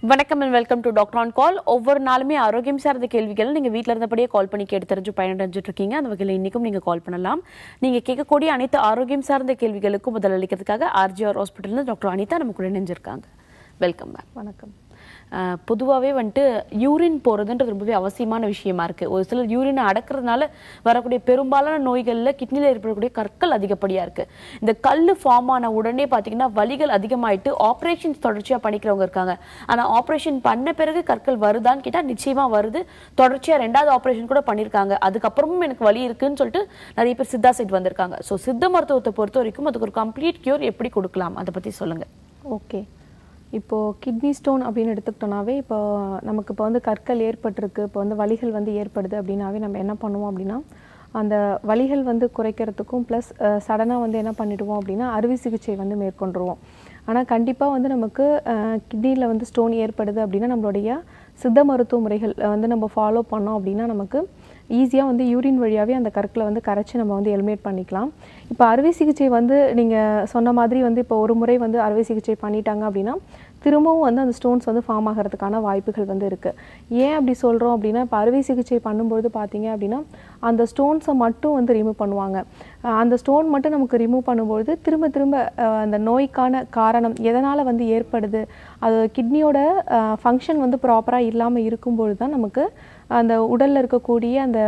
வணக்கம் and welcome to doctor on call ஒவ்வொரு நாளுமே ஆரோக்கியம் சார்ந்த கேள்விகள் நீங்கள் வீட்டில் இருந்தபடியே கால் பண்ணி கேட்டு தெரிஞ்சு பயனடைஞ்சிட்டு இருக்கீங்க அந்த வகையில் இன்னைக்கும் நீங்கள் கால் பண்ணலாம் நீங்கள் கேட்கக்கூடிய அனைத்து ஆரோக்கியம் சார்ந்த கேள்விகளுக்கும் முதல் அளிக்கிறதுக்காக ஆர்ஜிஆர் ஹாஸ்பிட்டலில் டாக்டர் அனிதா நம்ம கூட இணைஞ்சிருக்காங்க வெல்கம் மேம் வணக்கம் பொதுவாகவே வந்துட்டு யூரின் போகிறதுன்றது ரொம்பவே அவசியமான விஷயமா இருக்குது ஒரு சிலர் யூரினை அடக்கிறதுனால வரக்கூடிய பெரும்பாலான நோய்களில் கிட்னியில் ஏற்படக்கூடிய கற்கள் அதிகப்படியாக இருக்குது இந்த கல் ஃபார்ம் ஆன உடனே பார்த்தீங்கன்னா வலிகள் அதிகமாயிட்டு ஆப்ரேஷன்ஸ் தொடர்ச்சியாக பண்ணிக்கிறவங்க இருக்காங்க ஆனால் ஆப்ரேஷன் பண்ண பிறகு கற்கள் வருதான்னு கேட்டால் நிச்சயமாக வருது தொடர்ச்சியாக ரெண்டாவது ஆப்ரேஷன் கூட பண்ணியிருக்காங்க அதுக்கப்புறமும் எனக்கு வலி இருக்குன்னு சொல்லிட்டு நிறைய பேர் சித்தா சைட் வந்திருக்காங்க ஸோ சித்த மருத்துவத்தை பொறுத்த வரைக்கும் அதுக்கு ஒரு கம்ப்ளீட் கியூர் எப்படி கொடுக்கலாம் அதை பற்றி சொல்லுங்கள் ஓகே இப்போது கிட்னி ஸ்டோன் அப்படின்னு எடுத்துக்கிட்டோம்னாவே இப்போ நமக்கு இப்போ வந்து கற்கள் ஏற்பட்டிருக்கு இப்போ வந்து வலிகள் வந்து ஏற்படுது அப்படின்னாவே நம்ம என்ன பண்ணுவோம் அப்படின்னா அந்த வலிகள் வந்து குறைக்கிறதுக்கும் ப்ளஸ் சடனாக வந்து என்ன பண்ணிடுவோம் அப்படின்னா அறுவை சிகிச்சை வந்து மேற்கொண்டுருவோம் ஆனால் கண்டிப்பாக வந்து நமக்கு கிட்னியில் வந்து ஸ்டோன் ஏற்படுது அப்படின்னா நம்மளுடைய சித்த மருத்துவ முறைகள் அஹ், வந்து நம்ம ஃபாலோ பண்ணோம் அப்படின்னா நமக்கு ஈஸியாக வந்து யூரின் வழியாகவே அந்த கற்களை வந்து கரைச்சி நம்ம வந்து எலிமினேட் பண்ணிக்கலாம் இப்போ அறுவை சிகிச்சை வந்து நீங்கள் சொன்ன மாதிரி வந்து இப்போ ஒரு முறை வந்து அறுவை சிகிச்சை பண்ணிட்டாங்க அப்படின்னா திரும்பவும் வந்து அந்த ஸ்டோன்ஸ் வந்து ஃபார்ம் ஆகிறதுக்கான வாய்ப்புகள் வந்து இருக்குது ஏன் அப்படி சொல்கிறோம் அப்படின்னா இப்போ அறுவை சிகிச்சை பண்ணும்பொழுது பார்த்தீங்க அப்படின்னா அந்த ஸ்டோன்ஸை மட்டும் வந்து ரிமூவ் பண்ணுவாங்க அஹ் அந்த ஸ்டோன் மட்டும் நமக்கு ரிமூவ் பண்ணும்பொழுது திரும்ப திரும்ப அஹ் அந்த நோய்க்கான காரணம் எதனால் வந்து ஏற்படுது அது கிட்னியோட ஃபங்க்ஷன் வந்து ப்ராப்பராக இல்லாமல் இருக்கும்பொழுது தான் நமக்கு அந்த உடலில் இருக்கக்கூடிய அந்த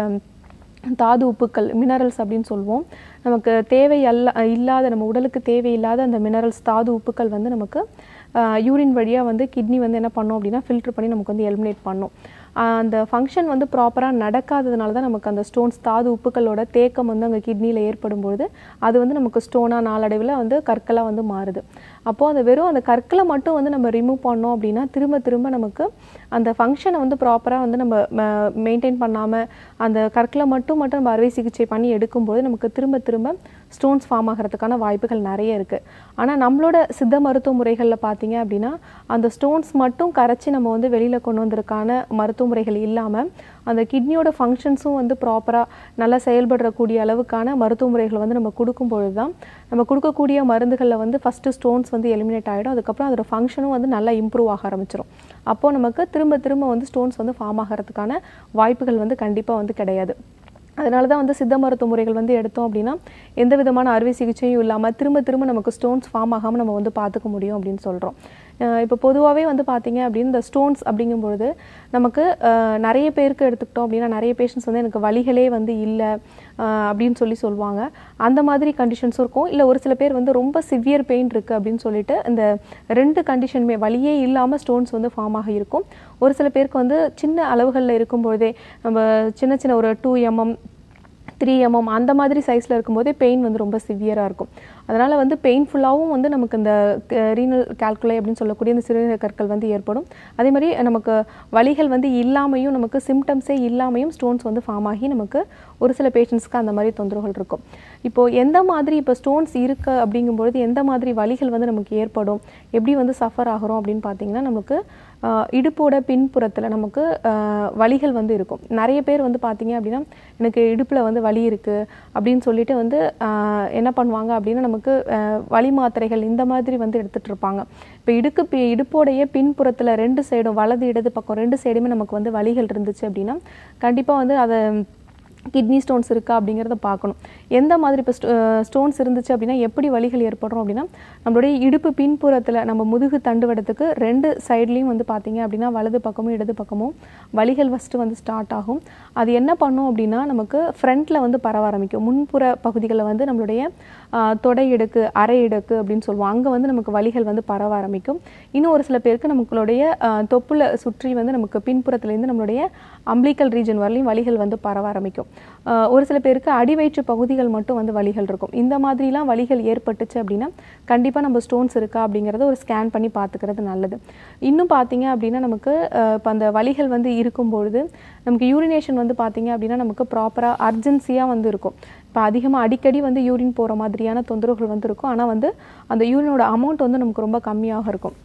தாது உப்புக்கள் மினரல்ஸ் அப்படின்னு சொல்லுவோம் நமக்கு தேவை அல்ல இல்லாத நம்ம உடலுக்கு தேவையில்லாத அந்த மினரல்ஸ் தாது உப்புக்கள் வந்து நமக்கு யூரின் வழியாக வந்து கிட்னி வந்து என்ன பண்ணும் அப்படின்னா ஃபில்டர் பண்ணி நமக்கு வந்து எலிமினேட் பண்ணும் ஆஹ் அந்த ஃபங்க்ஷன் வந்து ப்ராப்பராக நடக்காததுனால தான் நமக்கு அந்த ஸ்டோன்ஸ் தாது உப்புக்களோட தேக்கம் வந்து அங்கே கிட்னியில் ஏற்படும் பொழுது அது வந்து நமக்கு ஸ்டோனாக நாளடைவில் வந்து கற்களாக வந்து மாறுது அப்போது அந்த வெறும் அந்த கற்களை மட்டும் வந்து நம்ம ரிமூவ் பண்ணோம் அப்படின்னா திரும்ப திரும்ப நமக்கு அந்த ஃபங்க்ஷனை வந்து ப்ராப்பராக வந்து நம்ம மெயின்டைன் பண்ணாமல் அந்த கற்களை மட்டும் மட்டும் நம்ம அறுவை சிகிச்சை பண்ணி எடுக்கும்போது நமக்கு திரும்ப திரும்ப ஸ்டோன்ஸ் ஃபார்ம் ஆகிறதுக்கான வாய்ப்புகள் நிறைய இருக்குது ஆனால் நம்மளோட சித்த மருத்துவ முறைகளில் பார்த்தீங்க அப்படின்னா அந்த ஸ்டோன்ஸ் மட்டும் கரைச்சி நம்ம வந்து வெளியில் கொண்டு வந்திருக்கான மருத்துவ முறைகள் இல்லாமல் அந்த கிட்னியோட ஃபங்க்ஷன்ஸும் வந்து ப்ராப்பராக நல்லா செயல்படுறக்கூடிய அளவுக்கான மருத்துவ முறைகளை வந்து நம்ம கொடுக்கும் பொழுது தான் நம்ம கொடுக்கக்கூடிய மருந்துகளில் வந்து ஃபஸ்ட்டு ஸ்டோன்ஸ் வந்து எலிமினேட் ஆகிடும் அதுக்கப்புறம் அதோட ஃபங்க்ஷனும் வந்து நல்லா இம்ப்ரூவ் ஆக ஆரம்பிச்சிடும் அப்போது நமக்கு திரும்ப திரும்ப வந்து ஸ்டோன்ஸ் வந்து ஃபார்ம் ஆகிறதுக்கான வாய்ப்புகள் வந்து கண்டிப்பாக வந்து கிடையாது அதனால தான் வந்து சித்த மருத்துவ முறைகள் வந்து எடுத்தோம் அப்படின்னா எந்த விதமான அறுவை சிகிச்சையும் இல்லாமல் திரும்ப திரும்ப நமக்கு ஸ்டோன்ஸ் ஃபார்ம் ஆகாமல் நம்ம வந்து பார்த்துக்க முடியும் அப்படின்னு சொல்கிறோம் இப்போ பொதுவாகவே வந்து பார்த்தீங்க அப்படின்னு இந்த ஸ்டோன்ஸ் அப்படிங்கும்பொழுது நமக்கு அஹ், நிறைய பேருக்கு எடுத்துக்கிட்டோம் அப்படின்னா நிறைய பேஷண்ட்ஸ் வந்து எனக்கு வலிகளே வந்து இல்லை அப்படின்னு சொல்லி சொல்லுவாங்க அந்த மாதிரி கண்டிஷன்ஸும் இருக்கும் இல்லை ஒரு சில பேர் வந்து ரொம்ப சிவியர் பெயின் இருக்குது அப்படின்னு சொல்லிட்டு இந்த ரெண்டு கண்டிஷனுமே வலியே இல்லாமல் ஸ்டோன்ஸ் வந்து ஃபார்ம் ஆகி இருக்கும் ஒரு சில பேருக்கு வந்து சின்ன அளவுகளில் இருக்கும் பொழுதே நம்ம சின்ன சின்ன ஒரு டூ எம்எம் த்ரீ எம்எம் அந்த மாதிரி சைஸில் இருக்கும்போதே பெயின் வந்து ரொம்ப சிவியராக இருக்கும் அதனால் வந்து பெயின்ஃபுல்லாகவும் வந்து நமக்கு இந்த ரீனல் கால்குலை அப்படின்னு சொல்லக்கூடிய இந்த சிறுநீரக கற்கள் வந்து ஏற்படும் அதே மாதிரி நமக்கு வலிகள் வந்து இல்லாமையும் நமக்கு சிம்டம்ஸே இல்லாமையும் ஸ்டோன்ஸ் வந்து ஃபார்ம் ஆகி நமக்கு ஒரு சில பேஷண்ட்ஸ்க்கு அந்த மாதிரி தொந்தரவுகள் இருக்கும் இப்போது எந்த மாதிரி இப்போ ஸ்டோன்ஸ் இருக்கு அப்படிங்கும்பொழுது எந்த மாதிரி வலிகள் வந்து நமக்கு ஏற்படும் எப்படி வந்து சஃபர் ஆகிறோம் அப்படின்னு பார்த்தீங்கன்னா நமக்கு ஆஹ், இடுப்போட பின்புறத்தில் நமக்கு ஆஹ், வலிகள் வந்து இருக்கும் நிறைய பேர் வந்து பார்த்தீங்க அப்படின்னா எனக்கு இடுப்பில் வந்து வலி இருக்குது அப்படின்னு சொல்லிட்டு வந்து ஆஹ், என்ன பண்ணுவாங்க அப்படின்னா நமக்கு ஆஹ், வலி மாத்திரைகள் இந்த மாதிரி வந்து எடுத்துகிட்டு இருப்பாங்க இப்போ இடுக்கு பி இடுப்போடைய பின்புறத்தில் ரெண்டு சைடும் வலது இடது பக்கம் ரெண்டு சைடுமே நமக்கு வந்து வலிகள் இருந்துச்சு அப்படின்னா கண்டிப்பாக வந்து அதை கிட்னி ஸ்டோன்ஸ் இருக்கா அப்படிங்கிறத பார்க்கணும் எந்த மாதிரி இப்போ ஸ்டோன்ஸ் இருந்துச்சு அப்படின்னா எப்படி வலிகள் ஏற்படும் அப்படின்னா நம்மளுடைய இடுப்பு பின்புறத்தில் நம்ம முதுகு தண்டுவடத்துக்கு ரெண்டு சைட்லேயும் வந்து பார்த்தீங்க அப்படின்னா வலது பக்கமும் இடது பக்கமும் வலிகள் ஃபஸ்ட்டு வந்து ஸ்டார்ட் ஆகும் அது என்ன பண்ணும் அப்படின்னா நமக்கு ஃப்ரண்ட்டில் வந்து பரவ ஆரம்பிக்கும் முன்புற பகுதிகளில் வந்து நம்மளுடைய ஆஹ், தொடை இடுக்கு அரை இடுக்கு அப்படின்னு சொல்லுவோம் அங்கே வந்து நமக்கு வலிகள் வந்து பரவ ஆரம்பிக்கும் இன்னும் ஒரு சில பேருக்கு நம்மளுடைய ஆஹ், தொப்புல சுற்றி வந்து நமக்கு பின்புறத்துலேருந்து நம்மளுடைய அம்பிளிக்கல் ரீஜன் வரலையும் வலிகள் வந்து பரவ ஆரம்பிக்கும் ஆஹ், ஒரு சில பேருக்கு அடிவயிற்று பகுதிகள் மட்டும் வந்து வலிகள் இருக்கும் இந்த மாதிரிலாம் வலிகள் ஏற்பட்டுச்சு அப்படின்னா கண்டிப்பாக நம்ம ஸ்டோன்ஸ் இருக்கா அப்படிங்கிறத ஒரு ஸ்கேன் பண்ணி பார்த்துக்கிறது நல்லது இன்னும் பார்த்தீங்க அப்படின்னா நமக்கு இப்போ அந்த வலிகள் வந்து இருக்கும் பொழுது நமக்கு யூரினேஷன் வந்து பார்த்தீங்க அப்படின்னா நமக்கு ப்ராப்பராக அர்ஜென்சியாக வந்து இருக்கும் இப்போ அதிகமாக அடிக்கடி வந்து யூரின் போகிற மாதிரியான தொந்தரவுகள் வந்து இருக்கும் ஆனால் வந்து அந்த யூரினோட அமௌண்ட் வந்து நமக்கு ரொம்ப கம்மியாக இருக்கும்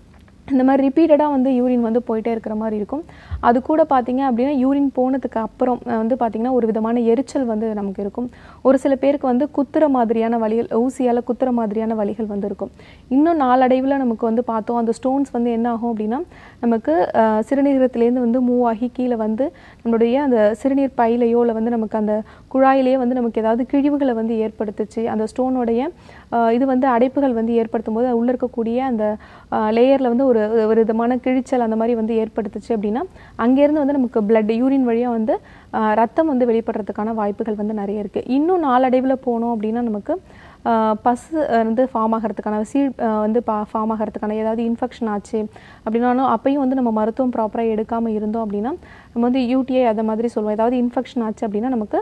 இந்த மாதிரி ரிப்பீட்டடாக வந்து யூரின் வந்து போயிட்டே இருக்கிற மாதிரி இருக்கும் அது கூட பார்த்தீங்க அப்படின்னா யூரின் போனதுக்கு அப்புறம் அஹ், வந்து பார்த்தீங்கன்னா ஒரு விதமான எரிச்சல் வந்து நமக்கு இருக்கும் ஒரு சில பேருக்கு வந்து குத்துற மாதிரியான வலிகள் ஊசியால் குத்துற மாதிரியான வலிகள் வந்து இருக்கும் இன்னும் நாளடைவில் நமக்கு வந்து பார்த்தோம் அந்த ஸ்டோன்ஸ் வந்து என்ன ஆகும் அப்படின்னா நமக்கு அஹ், சிறுநீரகத்திலேருந்து வந்து மூவ் ஆகி கீழே வந்து நம்மளுடைய அந்த சிறுநீர் பையிலையோ இல்லை வந்து நமக்கு அந்த குழாயிலேயே வந்து நமக்கு ஏதாவது கிழிவுகளை வந்து ஏற்படுத்துச்சு அந்த ஸ்டோனுடைய இது வந்து அடைப்புகள் வந்து ஏற்படுத்தும் போது உள்ளே இருக்கக்கூடிய அந்த லேயரில் வந்து ஒரு ஒரு விதமான கிழிச்சல் அந்த மாதிரி வந்து ஏற்படுத்துச்சு அப்படின்னா அங்கேருந்து வந்து நமக்கு blood யூரின் வழியாக வந்து ஆஹ் ரத்தம் வந்து வெளிப்படுறதுக்கான வாய்ப்புகள் வந்து நிறைய இருக்குது இன்னும் நாளடைவில் போனோம் அப்படின்னா நமக்கு ஆஹ் பசு அஹ் வந்து ஃபார்ம் ஆகிறதுக்கான சீழ் ஆஹ் வந்து பா ஃபார்ம் ஆகிறதுக்கான ஏதாவது இன்ஃபெக்ஷன் ஆச்சு அப்படின்னாலும் அப்பயும் வந்து நம்ம மருத்துவம் ப்ராப்பராக எடுக்காமல் இருந்தோம் அப்படின்னா நம்ம வந்து யூடிஐ அதை மாதிரி சொல்லுவோம் ஏதாவது இன்ஃபெக்ஷன் ஆச்சு அப்படின்னா நமக்கு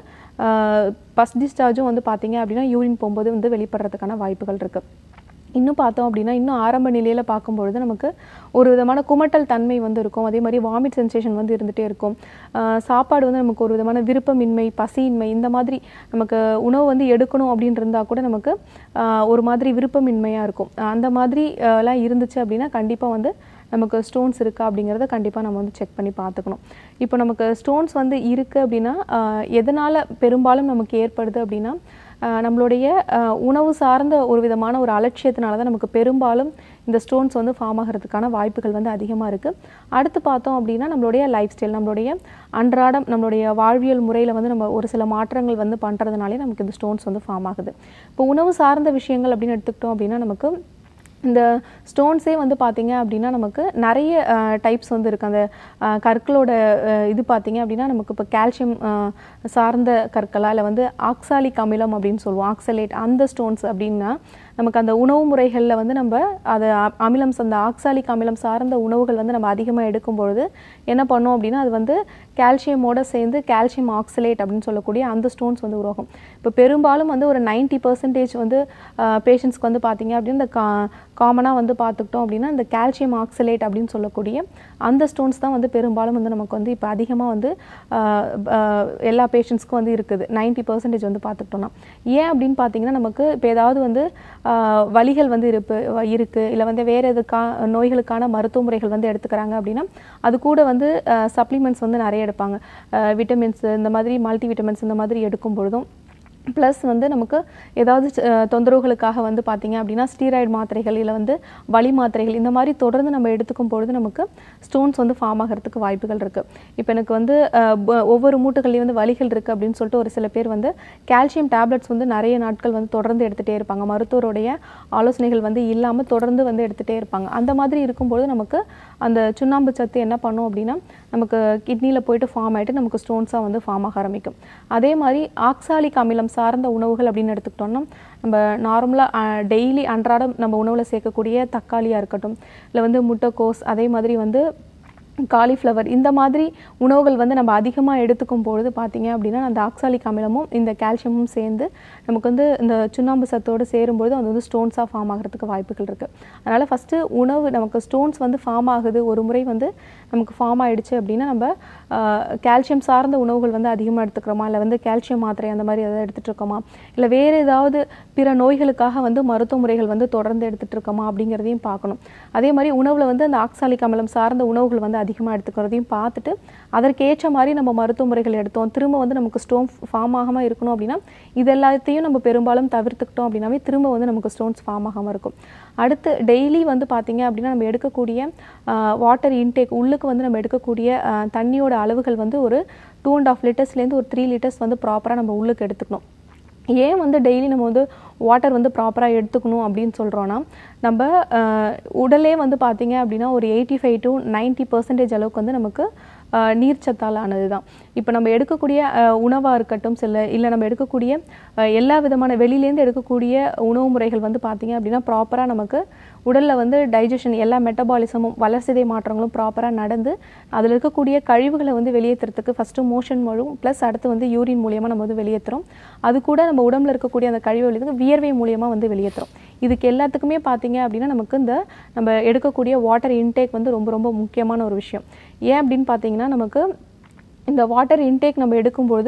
பஸ் டிஸ்சார்ஜும் வந்து பார்த்தீங்க அப்படின்னா யூரின் போகும்போது வந்து வெளிப்படுறதுக்கான வாய்ப்புகள் இருக்குது இன்னும் பார்த்தோம் அப்படின்னா இன்னும் ஆரம்ப நிலையில் பார்க்கும்பொழுது நமக்கு ஒரு விதமான குமட்டல் தன்மை வந்து இருக்கும் அதே மாதிரி வாமிட் சென்சேஷன் வந்து இருந்துகிட்டே இருக்கும் ஆஹ் சாப்பாடு வந்து நமக்கு ஒரு விதமான விருப்பமின்மை பசியின்மை இந்த மாதிரி நமக்கு உணவு வந்து எடுக்கணும் அப்படின்னு இருந்தால் கூட நமக்கு ஆஹ் ஒரு மாதிரி விருப்பமின்மையாக இருக்கும் அந்த மாதிரி ஆஹ் எல்லாம் இருந்துச்சு அப்படின்னா கண்டிப்பாக வந்து நமக்கு ஸ்டோன்ஸ் இருக்கா அப்படிங்கிறத கண்டிப்பாக நம்ம வந்து செக் பண்ணி பார்த்துக்கணும் இப்போ நமக்கு ஸ்டோன்ஸ் வந்து இருக்குது அப்படின்னா ஆஹ் எதனால் பெரும்பாலும் நமக்கு ஏற்படுது அப்படின்னா ஆஹ் நம்மளுடைய ஆஹ் உணவு சார்ந்த ஒரு விதமான ஒரு அலட்சியத்தினால தான் நமக்கு பெரும்பாலும் இந்த ஸ்டோன்ஸ் வந்து ஃபார்ம் ஆகிறதுக்கான வாய்ப்புகள் வந்து அதிகமாக இருக்குது அடுத்து பார்த்தோம் அப்படின்னா நம்மளுடைய லைஃப் ஸ்டைல் நம்மளுடைய அன்றாடம் நம்மளுடைய வாழ்வியல் முறையில் வந்து நம்ம ஒரு சில மாற்றங்கள் வந்து பண்ணுறதுனாலே நமக்கு இந்த ஸ்டோன்ஸ் வந்து ஃபார்ம் ஆகுது இப்போ உணவு சார்ந்த விஷயங்கள் அப்படின்னு எடுத்துக்கிட்டோம் அப்படின்னா நமக்கு இந்த ஸ்டோன்ஸே வந்து பார்த்தீங்க அப்படின்னா நமக்கு நிறைய டைப்ஸ் வந்து இருக்குது அந்த அஹ், கற்களோட அஹ், இது பார்த்தீங்க அப்படின்னா நமக்கு இப்போ கால்சியம் சார்ந்த கற்களா இல்லை வந்து ஆக்சாலிக் அமிலம் அப்படின்னு சொல்லுவோம் ஆக்சலேட் அந்த ஸ்டோன்ஸ் அப்படின்னா நமக்கு அந்த உணவு முறைகளில் வந்து நம்ம அதை அ- அமிலம் அந்த ஆக்சாலிக் அமிலம் சார்ந்த உணவுகள் வந்து நம்ம அதிகமாக எடுக்கும் பொழுது என்ன பண்ணோம் அப்படின்னா அது வந்து கால்சியமோட சேர்ந்து கால்சியம் ஆக்சலேட் அப்படின்னு சொல்லக்கூடிய அந்த ஸ்டோன்ஸ் வந்து உருவாகும் இப்போ பெரும்பாலும் வந்து ஒரு 90% பர்சன்டேஜ் வந்து பேஷண்ட்ஸ்க்கு வந்து பார்த்தீங்க அப்படின்னா இந்த கா காமனாக வந்து பார்த்துக்கிட்டோம் அப்படின்னா இந்த கால்சியம் ஆக்சலேட் அப்படின்னு சொல்லக்கூடிய அந்த ஸ்டோன்ஸ் தான் வந்து பெரும்பாலும் வந்து நமக்கு வந்து இப்போ அதிகமாக வந்து ஆஹ், ஆஹ், எல்லா பேஷண்ட்ஸ்க்கும் வந்து இருக்குது 90% பர்சன்டேஜ் வந்து பார்த்துக்கிட்டோம்னா ஏன் அப்படின்னு பார்த்தீங்கன்னா நமக்கு இப்போ ஏதாவது வந்து ஆஹ், வலிகள் வந்து இருப்பு வ- இருக்கு இல்லை வந்து வேறு எதுக்கா நோய்களுக்கான மருத்துவ முறைகள் வந்து எடுத்துக்கிறாங்க அப்படின்னா அது கூட வந்து சப்ளிமெண்ட்ஸ் வந்து நிறைய எடுப்பாங்க விட்டமின்ஸ் இந்த மாதிரி மல்டி விட்டமின்ஸ் இந்த மாதிரி எடுக்கும் பொழுதும் ப்ளஸ் வந்து நமக்கு ஏதாவது அஹ், தொந்தரவுகளுக்காக வந்து பார்த்தீங்க அப்படின்னா ஸ்டீராய்டு மாத்திரைகள் இல்லை வந்து வலி மாத்திரைகள் இந்த மாதிரி தொடர்ந்து நம்ம எடுத்துக்கும் பொழுது நமக்கு ஸ்டோன்ஸ் வந்து ஃபார்ம் ஆகிறதுக்கு வாய்ப்புகள் இருக்குது இப்போ எனக்கு வந்து அஹ், ப- ஒவ்வொரு மூட்டுகள்லையும் வந்து வலிகள் இருக்குது அப்படின்னு சொல்லிட்டு ஒரு சில பேர் வந்து கால்சியம் டேப்லெட்ஸ் வந்து நிறைய நாட்கள் வந்து தொடர்ந்து எடுத்துகிட்டே இருப்பாங்க மருத்துவருடைய ஆலோசனைகள் வந்து இல்லாமல் தொடர்ந்து வந்து எடுத்துகிட்டே இருப்பாங்க அந்த மாதிரி இருக்கும்பொழுது நமக்கு அந்த சுண்ணாம்பு சத்து என்ன பண்ணும் அப்படின்னா நமக்கு கிட்னியில் போயிட்டு ஃபார்ம் ஆகிட்டு நமக்கு ஸ்டோன்ஸாக வந்து ஃபார்ம் ஆக ஆரம்பிக்கும் அதே மாதிரி ஆக்சாலிக் அமிலம் சார்ந்த உணவுகள் அப்படின்னு எடுத்துக்கிட்டோம்னா நம்ம நார்மலாக டெய்லி அன்றாடம் நம்ம உணவில் சேர்க்கக்கூடிய தக்காளியாக இருக்கட்டும் இல்லை வந்து முட்டைக்கோஸ் அதே மாதிரி வந்து காலிஃப்ளவர் இந்த மாதிரி உணவுகள் வந்து நம்ம அதிகமாக எடுத்துக்கும் பொழுது பார்த்தீங்க அப்படின்னா அந்த ஆக்சாலிக் அமிலமும் இந்த கால்சியமும் சேர்ந்து நமக்கு வந்து இந்த சுண்ணாம்பு சத்தோடு சேரும்பொழுது அது வந்து ஸ்டோன்ஸாக ஃபார்ம் ஆகிறதுக்கு வாய்ப்புகள் இருக்குது அதனால் ஃபஸ்ட்டு உணவு நமக்கு ஸ்டோன்ஸ் வந்து ஃபார்ம் ஆகுது ஒரு முறை வந்து நமக்கு ஃபார்ம் ஆயிடுச்சு அப்படின்னா நம்ம கால்சியம் சார்ந்த உணவுகள் வந்து அதிகமாக எடுத்துக்கிறோமா இல்லை வந்து கால்சியம் மாத்திரை அந்த மாதிரி எதாவது எடுத்துகிட்டு இருக்கோமா இல்லை வேறு ஏதாவது பிற நோய்களுக்காக வந்து மருத்துவ முறைகள் வந்து தொடர்ந்து எடுத்துகிட்டு இருக்கோமா அப்படிங்கிறதையும் பார்க்கணும் அதே மாதிரி உணவில் வந்து அந்த ஆக்சாலிக் அமிலம் சார்ந்த உணவுகள் வந்து அதிகமாக எடுத்துக்கிறதையும் பார்த்துட்டு அதற்கேற்ற மாதிரி நம்ம மருத்துவ முறைகள் எடுத்தோம் திரும்ப வந்து நமக்கு ஸ்டோன் ஃபார்ம் ஆகாமல் இருக்கணும் அப்படின்னா இது எல்லாத்தையும் நம்ம பெரும்பாலும் தவிர்த்துக்கிட்டோம் அப்படின்னாவே திரும்ப வந்து நமக்கு ஸ்டோன்ஸ் ஃபார்ம் ஆகாமல் இருக்கும் அடுத்து டெய்லி வந்து பார்த்தீங்க அப்படின்னா நம்ம எடுக்கக்கூடிய வாட்டர் இன்டேக் உள்ளுக்கு வந்து நம்ம எடுக்கக்கூடிய ஆஹ், தண்ணியோட அளவுகள் வந்து ஒரு டூ அண்ட் ஆஃப் லிட்டர்ஸ்லேருந்து ஒரு த்ரீ லிட்டர்ஸ் வந்து ப்ராப்பராக நம்ம உள்ளுக்கு எடுத்துக்கணும் ஏன் வந்து டெய்லி நம்ம வந்து வாட்டர் வந்து ப்ராப்பராக எடுத்துக்கணும் அப்படின்னு சொல்கிறோன்னா நம்ம ஆஹ், உடலே வந்து பார்த்தீங்க அப்படின்னா ஒரு eighty five to ninety percentage அளவுக்கு வந்து நமக்கு ஆஹ், நீர்ச்சத்தால் ஆனது தான் இப்போ நம்ம எடுக்கக்கூடிய உணவாக இருக்கட்டும் சில இல்லை நம்ம எடுக்கக்கூடிய ஆஹ், எல்லா விதமான வெளியிலேருந்து எடுக்கக்கூடிய உணவு முறைகள் வந்து பார்த்தீங்க அப்படின்னா ப்ராப்பராக நமக்கு உடலில் வந்து டைஜஷன் எல்லா மெட்டபாலிசமும் வளர்சிதை மாற்றங்களும் ப்ராப்பராக நடந்து அதில் இருக்கக்கூடிய கழிவுகளை வந்து வெளியேற்றுறதுக்கு ஃபஸ்ட்டு மோஷன் மூலம் ப்ளஸ் அடுத்து வந்து யூரின் மூலியமாக நம்ம வந்து வெளியேற்றுறோம் அது கூட நம்ம உடம்புல இருக்கக்கூடிய அந்த கழிவு வந்து வியர்வை மூலியமாக வந்து வெளியேற்றுறோம் இதுக்கு எல்லாத்துக்குமே பார்த்தீங்க அப்படின்னா நமக்கு இந்த நம்ம எடுக்கக்கூடிய வாட்டர் இன்டேக் வந்து ரொம்ப ரொம்ப முக்கியமான ஒரு விஷயம் ஏன் அப்படின்னு பார்த்தீங்கன்னா நமக்கு இந்த வாட்டர் இன்டேக் நம்ம எடுக்கும்பொழுது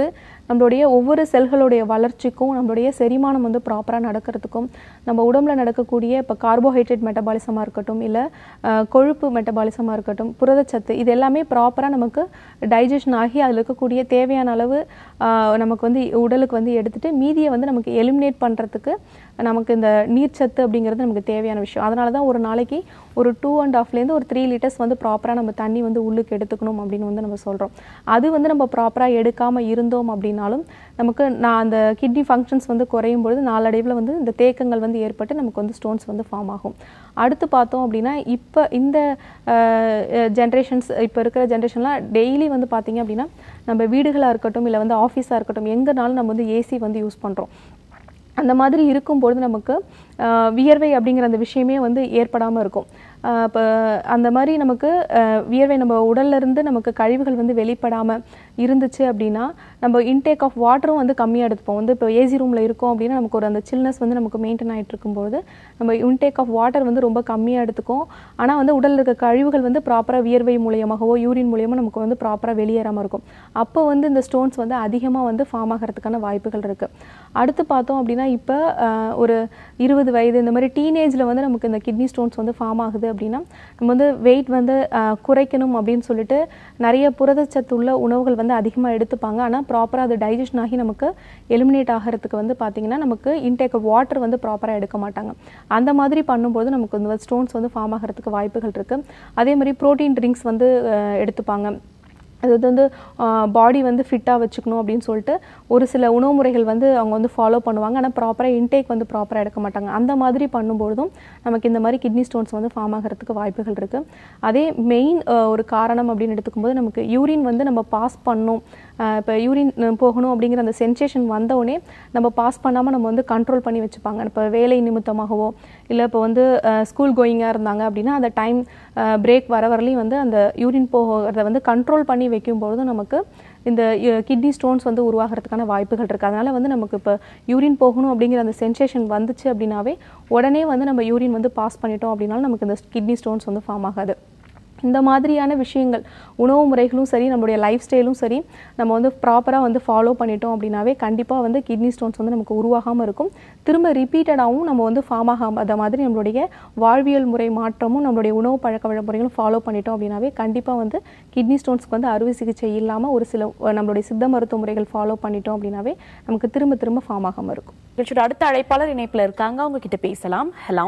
நம்மளுடைய ஒவ்வொரு செல்களுடைய வளர்ச்சிக்கும் நம்மளுடைய செரிமானம் வந்து ப்ராப்பராக நடக்கிறதுக்கும் நம்ம உடம்புல நடக்கக்கூடிய இப்போ கார்போஹைட்ரேட் மெட்டபாலிசமாக இருக்கட்டும் இல்லை கொழுப்பு மெட்டபாலிசமாக இருக்கட்டும் புரதச்சத்து இது எல்லாமே ப்ராப்பராக நமக்கு டைஜஷன் ஆகி அதில் இருக்கக்கூடிய தேவையான அளவு ஆஹ், நமக்கு வந்து உடலுக்கு வந்து எடுத்துட்டு மீதியை வந்து நமக்கு எலிமினேட் பண்ணுறதுக்கு நமக்கு இந்த நீர்ச்சத்து அப்படிங்கிறது நமக்கு தேவையான விஷயம் அதனால தான் ஒரு நாளைக்கு ஒரு டூ அண்ட் ஹாஃப்லேருந்து ஒரு த்ரீ லிட்டர்ஸ் வந்து ப்ராப்பராக நம்ம தண்ணி வந்து உள்ளுக்கு எடுத்துக்கணும் அப்படின்னு வந்து நம்ம சொல்கிறோம் அது வந்து நம்ம ப்ராப்பராக எடுக்காமல் இருந்தோம் அப்படின்னாலும் நமக்கு நான் அந்த கிட்னி ஃபங்க்ஷன்ஸ் வந்து குறையும் பொழுது நாளடைவில் வந்து இந்த தேக்கங்கள் வந்து ஏற்பட்டு நமக்கு வந்து ஸ்டோன்ஸ் வந்து ஃபார்ம் ஆகும் அடுத்து பார்த்தோம் அப்படின்னா இப்போ இந்த ஜென்ரேஷன்ஸ் இப்போ இருக்கிற ஜென்ரேஷன்லாம் டெய்லி வந்து பார்த்தீங்க அப்படின்னா நம்ம வீடுகளாக இருக்கட்டும் இல்லை வந்து ஆஃபீஸாக இருக்கட்டும் எங்கேனாலும் நம்ம வந்து ஏசி வந்து யூஸ் பண்ணுறோம் அந்த மாதிரி இருக்கும்பொழுது நமக்கு ஆஹ், வியர்வை அப்படிங்கிற அந்த விஷயமே வந்து ஏற்படாமல் இருக்கும் இப்போ அந்த மாதிரி நமக்கு ஆஹ், வியர்வை நம்ம உடல்ல இருந்து நமக்கு கழிவுகள் வந்து வெளிப்படாமல் இருந்துச்சு அப்படின்னா நம்ம இன்டேக் ஆஃப் வாட்டரும் வந்து கம்மியாக எடுத்துப்போம் வந்து இப்போ ஏசி ரூமில் இருக்கோம் அப்படின்னா நமக்கு ஒரு அந்த சில்னஸ் வந்து நமக்கு மெயின்டைன் ஆகிட்டு இருக்கும்போது நம்ம இன்டேக் ஆஃப் வாட்டர் வந்து ரொம்ப கம்மியாக எடுத்துக்கும் ஆனால் வந்து உடலில் இருக்க கழிவுகள் வந்து ப்ராப்பராக வியர்வை மூலியமாகவோ யூரின் மூலியமாக நமக்கு வந்து ப்ராப்பராக வெளியேறாமல் இருக்கும் அப்போ வந்து இந்த ஸ்டோன்ஸ் வந்து அதிகமாக வந்து ஃபார்ம் ஆகிறதுக்கான வாய்ப்புகள் இருக்குது அடுத்து பார்த்தோம் அப்படின்னா இப்போ ஒரு இருபது வயது இந்த மாதிரி டீனேஜில் வந்து நமக்கு இந்த கிட்னி ஸ்டோன்ஸ் வந்து ஃபார்ம் ஆகுது அப்படின்னா நம்ம வந்து வெயிட் வந்து ஆஹ், குறைக்கணும் அப்படின்னு சொல்லிட்டு நிறைய புரதச்சத்து உள்ள உணவுகள் வந்து அதிகமாக எடுத்துப்பாங்க ஆனால் ப்ராப்பராக அது டைஜஷன் ஆகி நமக்கு எலிமினேட் ஆகிறதுக்கு வந்து பார்த்தீங்கன்னா நமக்கு இன்டேக் வாட்டர் வந்து ப்ராப்பராக எடுக்க மாட்டாங்க அந்த மாதிரி பண்ணும்போது நமக்கு வந்து ஸ்டோன்ஸ் வந்து ஃபார்ம் ஆகிறதுக்கு வாய்ப்புகள் இருக்குது அதே மாதிரி ப்ரோட்டீன் ட்ரிங்க்ஸ் வந்து ஆஹ், எடுத்துப்பாங்க அது வந்து பாடி வந்து ஃபிட்டாக வச்சுக்கணும் அப்படின்னு சொல்லிட்டு ஒரு சில உணவு முறைகள் வந்து அவங்க வந்து ஃபாலோ பண்ணுவாங்க ஆனால் ப்ராப்பராக இன்டேக் வந்து ப்ராப்பராக எடுக்க மாட்டாங்க அந்த மாதிரி பண்ணும்பொழுதும் நமக்கு இந்த மாதிரி கிட்னி ஸ்டோன்ஸ் வந்து ஃபார்ம் ஆகிறதுக்கு வாய்ப்புகள் இருக்குது அதே மெயின் ஒரு காரணம் அப்படின்னு எடுத்துக்கும்போது நமக்கு யூரின் வந்து நம்ம பாஸ் பண்ணணும் இப்போ யூரின் போகணும் அப்படிங்கிற அந்த சென்சேஷன் வந்தவுடனே நம்ம பாஸ் பண்ணாமல் நம்ம வந்து கண்ட்ரோல் பண்ணி வச்சுப்பாங்க இப்போ வேலை நிமித்தமாகவோ இல்லை இப்போ வந்து ஸ்கூல் கோயிங்காக இருந்தாங்க அப்படின்னா அந்த டைம் பிரேக் வர வரலையும் வந்து அந்த யூரின் போகிறத வந்து கண்ட்ரோல் பண்ணி வைக்கும்பொழுதும் நமக்கு இந்த கிட்னி ஸ்டோன்ஸ் வந்து உருவாகிறதுக்கான வாய்ப்புகள் இருக்குது அதனால் வந்து நமக்கு இப்போ யூரின் போகணும் அப்படிங்கிற அந்த சென்சேஷன் வந்துச்சு அப்படின்னாவே உடனே வந்து நம்ம யூரின் வந்து பாஸ் பண்ணிட்டோம் அப்படின்னாலும் நமக்கு இந்த கிட்னி ஸ்டோன்ஸ் வந்து ஃபார்ம் ஆகாது இந்த மாதிரியான விஷயங்கள் உணவு முறைகளும் சரி நம்மளுடைய லைஃப் ஸ்டைலும் சரி நம்ம வந்து ப்ராப்பராக வந்து ஃபாலோ பண்ணிட்டோம் அப்படின்னாவே கண்டிப்பாக வந்து கிட்னி ஸ்டோன்ஸ் வந்து நமக்கு உருவாகாமல் இருக்கும் திரும்ப ரிப்பீட்டடாகவும் நம்ம வந்து ஃபார்ம் ஆகாத மாதிரி நம்மளுடைய வாழ்வியல் முறை மாற்றமும் நம்மளுடைய உணவு பழக்க வழிமுறைகளும் ஃபாலோ பண்ணிட்டோம் அப்படின்னாவே கண்டிப்பாக வந்து கிட்னி ஸ்டோன்ஸ்க்கு வந்து அறுவை சிகிச்சை இல்லாமல் ஒரு சில அஹ், நம்மளுடைய சித்த மருத்துவ முறைகள் ஃபாலோ பண்ணிட்டோம் அப்படின்னாவே நமக்கு திரும்ப திரும்ப ஃபார்ம் ஆகாமல் இருக்கும் நிகழ்ச்சியோட அடுத்த அழைப்பாளர் இணைப்புல இருக்காங்க அவங்க கிட்ட பேசலாம் ஹலோ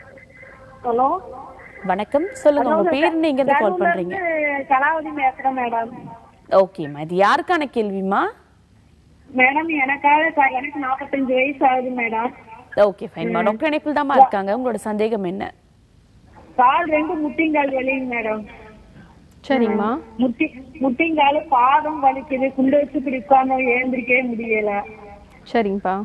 ஹலோ வணக்கம் சொல்லுங்க உங்க பேர் நீங்க இருந்து கால் பண்றீங்க கலாவதி பேசுறேன் மேடம் ஓகேம்மா இது யாருக்கான கேள்விமா மேடம் எனக்காக க- எனக்கு நாற்பத்தஞ்சு வயசு ஆகுது மேடம் ஓகே ஃபைன்மா டாக்டர் இணைப்பில் தான்மா இருக்காங்க உங்களோட சந்தேகம் என்ன கால் ரெண்டு முட்டிங்கால் வலிங்க மேடம் சரிங்கம்மா முட்டி முட்டிங்கால் பாதம் வலிக்குது குண்டு வச்சு இப்படி உட்கார்ந்து ஏந்திரிக்கவே முடியல சரிங்கப்பா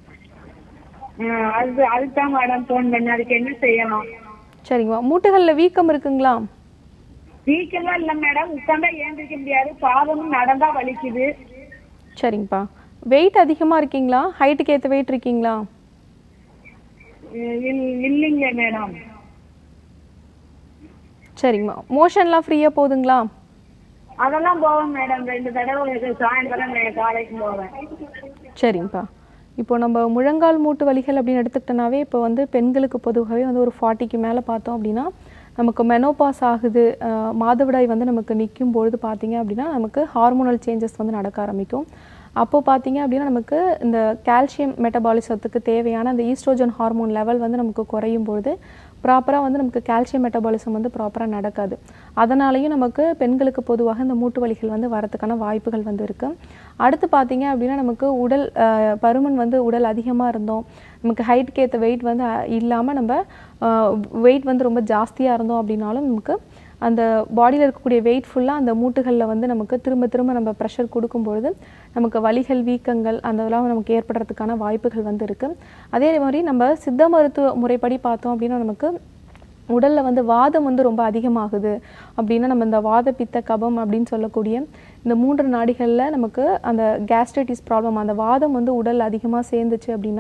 ஆஹ் அது அதுதான் மேடம் ஃபோன் பண்ணி அதுக்கு என்ன செய்யணும் சரிங்கம்மா மூட்டுகளில் வீக்கம் இருக்குங்களா வீக்கெல்லாம் இல்ல மேடம் உட்கார்ந்தா ஏந்திரிக்க முடியாது பாதமும் நடந்தா வலிக்குது சரிங்கப்பா வெயிட் அதிகமாக இருக்கீங்களா ஹைட்டுக்கு ஏற்ற வெயிட் இருக்கீங்களா அஹ் இல்- இல்லைங்களே மேடம் சரிங்கம்மா மோஷன்லாம் ஃப்ரீயாக போகுதுங்களா அதெல்லாம் போவேன் மேடம் ரெண்டு தடவை சாயந்தரம் நான் காலைக்கு போவேன் சரிங்கப்பா இப்போ நம்ம முழங்கால் மூட்டு வலிகள் அப்படின்னு எடுத்துக்கிட்டோனாவே இப்போ வந்து பெண்களுக்கு பொதுவாகவே வந்து ஒரு ஃபார்ட்டிக்கு மேலே பார்த்தோம் அப்படின்னா நமக்கு மெனோபாஸ் ஆகுது அஹ் மாதவிடாய் வந்து நமக்கு நிற்கும் பொழுது பார்த்தீங்க அப்படின்னா நமக்கு ஹார்மோனல் சேஞ்சஸ் வந்து நடக்க ஆரம்பிக்கும் அப்போ பார்த்தீங்க அப்படின்னா நமக்கு இந்த கால்சியம் மெட்டபாலிசத்துக்கு தேவையான அந்த ஈஸ்ட்ரோஜன் ஹார்மோன் லெவல் வந்து நமக்கு குறையும் பொழுது ப்ராப்பராக வந்து நமக்கு கால்சியம் மெட்டபாலிசம் வந்து ப்ராப்பராக நடக்காது அதனாலேயும் நமக்கு பெண்களுக்கு பொதுவாக இந்த மூட்டு வலிகள் வந்து வரதுக்கான வாய்ப்புகள் வந்து இருக்குது அடுத்து பார்த்தீங்க அப்படின்னா நமக்கு உடல் அஹ், பருமன் வந்து உடல் அதிகமாக இருந்தோம் நமக்கு ஹைட்டுக்கு ஏற்ற வெயிட் வந்து இல்லாமல் நம்ம வெயிட் வந்து ரொம்ப ஜாஸ்தியாக இருந்தோம் அப்படின்னாலும் நமக்கு அந்த பாடியில் இருக்கக்கூடிய வெயிட் ஃபுல்லாக அந்த மூட்டுகளில் வந்து நமக்கு திரும்ப திரும்ப நம்ம ப்ரெஷர் கொடுக்கும்பொழுது நமக்கு வலிகள் வீக்கங்கள் அந்த இதெல்லாம் நமக்கு ஏற்படுறதுக்கான வாய்ப்புகள் வந்து இருக்குது அதே மாதிரி நம்ம சித்த மருத்துவ முறைப்படி பார்த்தோம் அப்படின்னா நமக்கு உடலில் வந்து வாதம் வந்து ரொம்ப அதிகமாகுது அப்படின்னா நம்ம இந்த வாத பித்த கபம் அப்படின்னு சொல்லக்கூடிய இந்த மூன்று நாடிகளில் நமக்கு அந்த கேஸ்ட்ரைட்டிஸ் ப்ராப்ளம் அந்த வாதம் வந்து உடல் அதிகமாக சேர்ந்துச்சு அப்படின்னா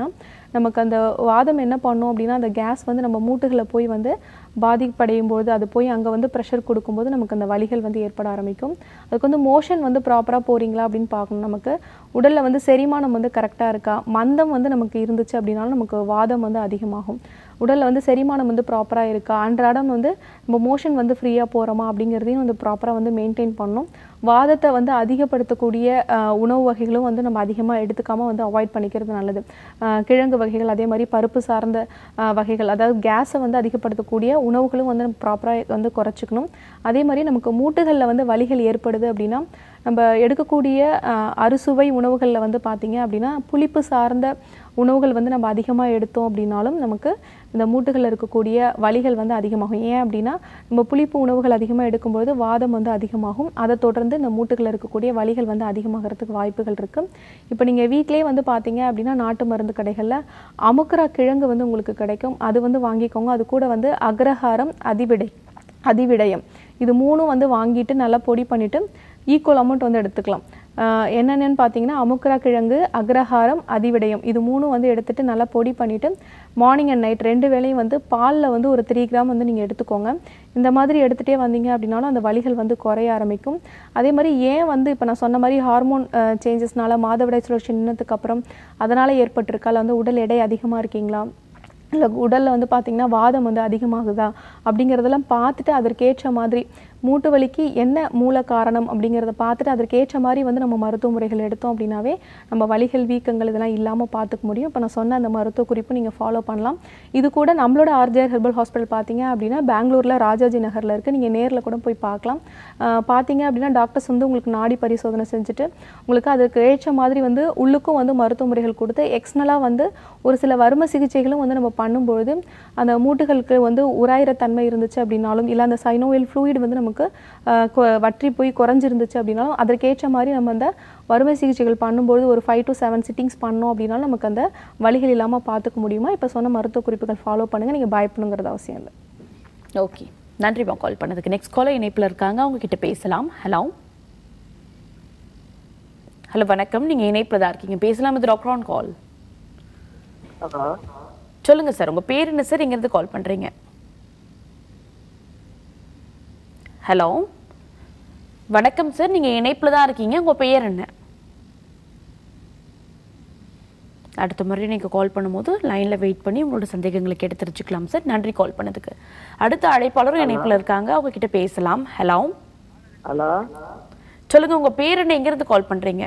நமக்கு அந்த வாதம் என்ன பண்ணும் அப்படின்னா அந்த கேஸ் வந்து நம்ம மூட்டுகளை போய் வந்து பாதிப்படையும் போது அது போய் அங்கே வந்து ப்ரெஷர் கொடுக்கும்போது நமக்கு அந்த வலிகள் வந்து ஏற்பட ஆரம்பிக்கும் அதுக்கு வந்து மோஷன் வந்து ப்ராப்பராக போகிறீங்களா அப்படின்னு பார்க்கணும் நமக்கு உடலில் வந்து செரிமானம் வந்து கரெக்டாக இருக்கா மந்தம் வந்து நமக்கு இருந்துச்சு அப்படின்னாலும் நமக்கு வாதம் வந்து அதிகமாகும் உடலில் வந்து செரிமானம் வந்து ப்ராப்பராக இருக்கா அன்றாடம் வந்து நம்ம மோஷன் வந்து ஃப்ரீயாக போகிறோமா அப்படிங்கிறதையும் வந்து ப்ராப்பராக வந்து மெயின்டைன் பண்ணணும் வாதத்தை வந்து அதிகப்படுத்தக்கூடிய அஹ், உணவு வகைகளும் வந்து நம்ம அதிகமாக எடுத்துக்காமல் வந்து அவாய்ட் பண்ணிக்கிறது நல்லது அஹ், கிழங்கு வகைகள் அதே மாதிரி பருப்பு சார்ந்த அஹ், வகைகள் அதாவது கேஸை வந்து அதிகப்படுத்தக்கூடிய உணவுகளும் வந்து நம்ம ப்ராப்பராக வந்து குறைச்சிக்கணும் அதே மாதிரி நமக்கு மூட்டுகளில் வந்து வலிகள் ஏற்படுது அப்படின்னா நம்ம எடுக்கக்கூடிய அஹ், அறுசுவை உணவுகளில் வந்து பார்த்தீங்க அப்படின்னா புளிப்பு சார்ந்த உணவுகள் வந்து நம்ம அதிகமாக எடுத்தோம் அப்படின்னாலும் நமக்கு இந்த மூட்டுகளில் இருக்கக்கூடிய வலிகள் வந்து அதிகமாகும் ஏன் அப்படின்னா நம்ம புளிப்பு உணவுகள் அதிகமாக எடுக்கும்போது வாதம் வந்து அதிகமாகும் அதை தொடர்ந்து இந்த மூட்டுகளில் இருக்கக்கூடிய வலிகள் வந்து அதிகமாகிறதுக்கு வாய்ப்புகள் இருக்குது இப்போ நீங்கள் வீட்டிலே வந்து பார்த்தீங்க அப்படின்னா நாட்டு மருந்து கடைகளில் அமுக்குரா கிழங்கு வந்து உங்களுக்கு கிடைக்கும் அது வந்து வாங்கிக்கோங்க அது கூட வந்து அக்ரஹாரம் அதிவிடை அதிவிடயம் இது மூணும் வந்து வாங்கிட்டு நல்லா பொடி பண்ணிவிட்டு ஈக்குவல் அமௌண்ட் வந்து எடுத்துக்கலாம் ஆஹ் என்னென்னு பார்த்தீங்கன்னா அமுக்குரா கிழங்கு அக்ரஹாரம் அதிவிடயம் இது மூணும் வந்து எடுத்துட்டு நல்லா பொடி பண்ணிவிட்டு மார்னிங் அண்ட் நைட் ரெண்டு வேளையும் வந்து பாலில் வந்து ஒரு த்ரீ கிராம் வந்து நீங்கள் எடுத்துக்கோங்க இந்த மாதிரி எடுத்துகிட்டே வந்தீங்க அப்படின்னாலும் அந்த வலிகள் வந்து குறைய ஆரம்பிக்கும் அதே மாதிரி ஏன் வந்து இப்போ நான் சொன்ன மாதிரி ஹார்மோன் சேஞ்சஸ்னால மாதவிடாய் சுழற்சி நின்னதுக்கு அப்புறம் அதனால் ஏற்பட்டிருக்கா இல்லை வந்து உடல் எடை அதிகமாக இருக்கீங்களா இல்லை உடலில் வந்து பார்த்தீங்கன்னா வாதம் வந்து அதிகமாகுதா அப்படிங்கிறதெல்லாம் பார்த்துட்டு அதற்கேற்ற மாதிரி மூட்டு வலிக்கு என்ன மூல காரணம் அப்படிங்கிறத பார்த்துட்டு அதற்கேற்ற மாதிரி வந்து நம்ம மருத்துவ முறைகள் எடுத்தோம் அப்படின்னாவே நம்ம வலிகள் வீக்கங்கள் இதெல்லாம் இல்லாமல் பார்த்துக்க முடியும் இப்போ நான் சொன்ன அந்த மருத்துவ குறிப்பு நீங்கள் ஃபாலோ பண்ணலாம் இது கூட நம்மளோட ஆர்ஜிஆர் ஹெர்பல் ஹாஸ்பிட்டல் பார்த்தீங்க அப்படின்னா பெங்களூரில் ராஜாஜி நகரில் இருக்குது நீங்கள் நேரில் கூட போய் பார்க்கலாம் ஆஹ் பார்த்தீங்க அப்படின்னா டாக்டர்ஸ் வந்து உங்களுக்கு நாடி பரிசோதனை செஞ்சுட்டு உங்களுக்கு அதுக்கு ஏற்ற மாதிரி வந்து உள்ளுக்கும் வந்து மருத்துவ முறைகள் கொடுத்து எக்ஸ்னலாக வந்து ஒரு சில வறுமை சிகிச்சைகளும் வந்து நம்ம பண்ணும்பொழுது அந்த மூட்டுகளுக்கு வந்து உராயிர தன்மை இருந்துச்சு அப்படின்னாலும் இல்லை அந்த சைனோவில் ஃப்ளூயிட் வந்து நமக்கு ஆஹ் கொ- வற்றி போய் குறைஞ்சிருந்துச்சு அப்படின்னாலும் அதற்கேற்ற மாதிரி நம்ம அந்த வறுமை சிகிச்சைகள் பண்ணும்போது ஒரு ஃபைவ் டு செவன் சிட்டிங்ஸ் பண்ணோம் அப்படின்னாலும் நமக்கு அந்த வலிகள் இல்லாமல் பார்த்துக்க முடியுமா இப்போ சொன்ன மருத்துவ குறிப்புகள் ஃபாலோ பண்ணுங்கள் நீங்கள் பயப்படணுங்கிறது அவசியம் இல்லை ஓகே நன்றிமா கால் பண்ணதுக்கு நெக்ஸ்ட் காலர் இணைப்பில் இருக்காங்க அவங்க கிட்ட பேசலாம் ஹலோ ஹலோ வணக்கம் நீங்க இணைப்பில் தான் இருக்கீங்க பேசலாம் இது டாக்டர் ஆன் கால் ஹலோ சொல்லுங்க சார் உங்க பேர் என்ன சார் இருந்து கால் பண்றீங்க ஹலோ வணக்கம் சார் நீங்க இணைப்பில் தான் இருக்கீங்க உங்க பெயர் என்ன அடுத்த முறை நீங்கள் கால் பண்ணும்போது லைனில் வெயிட் பண்ணி உங்களோட சந்தேகங்களை கேட்டு தெரிஞ்சுக்கலாம் சார் நன்றி கால் பண்ணதுக்கு அடுத்த அழைப்பாளரும் இணைப்பில் இருக்காங்க அவங்க கிட்ட பேசலாம் ஹலோ ஹலோ சொல்லுங்க உங்க பேர் என்ன எங்கிருந்து கால் பண்றீங்க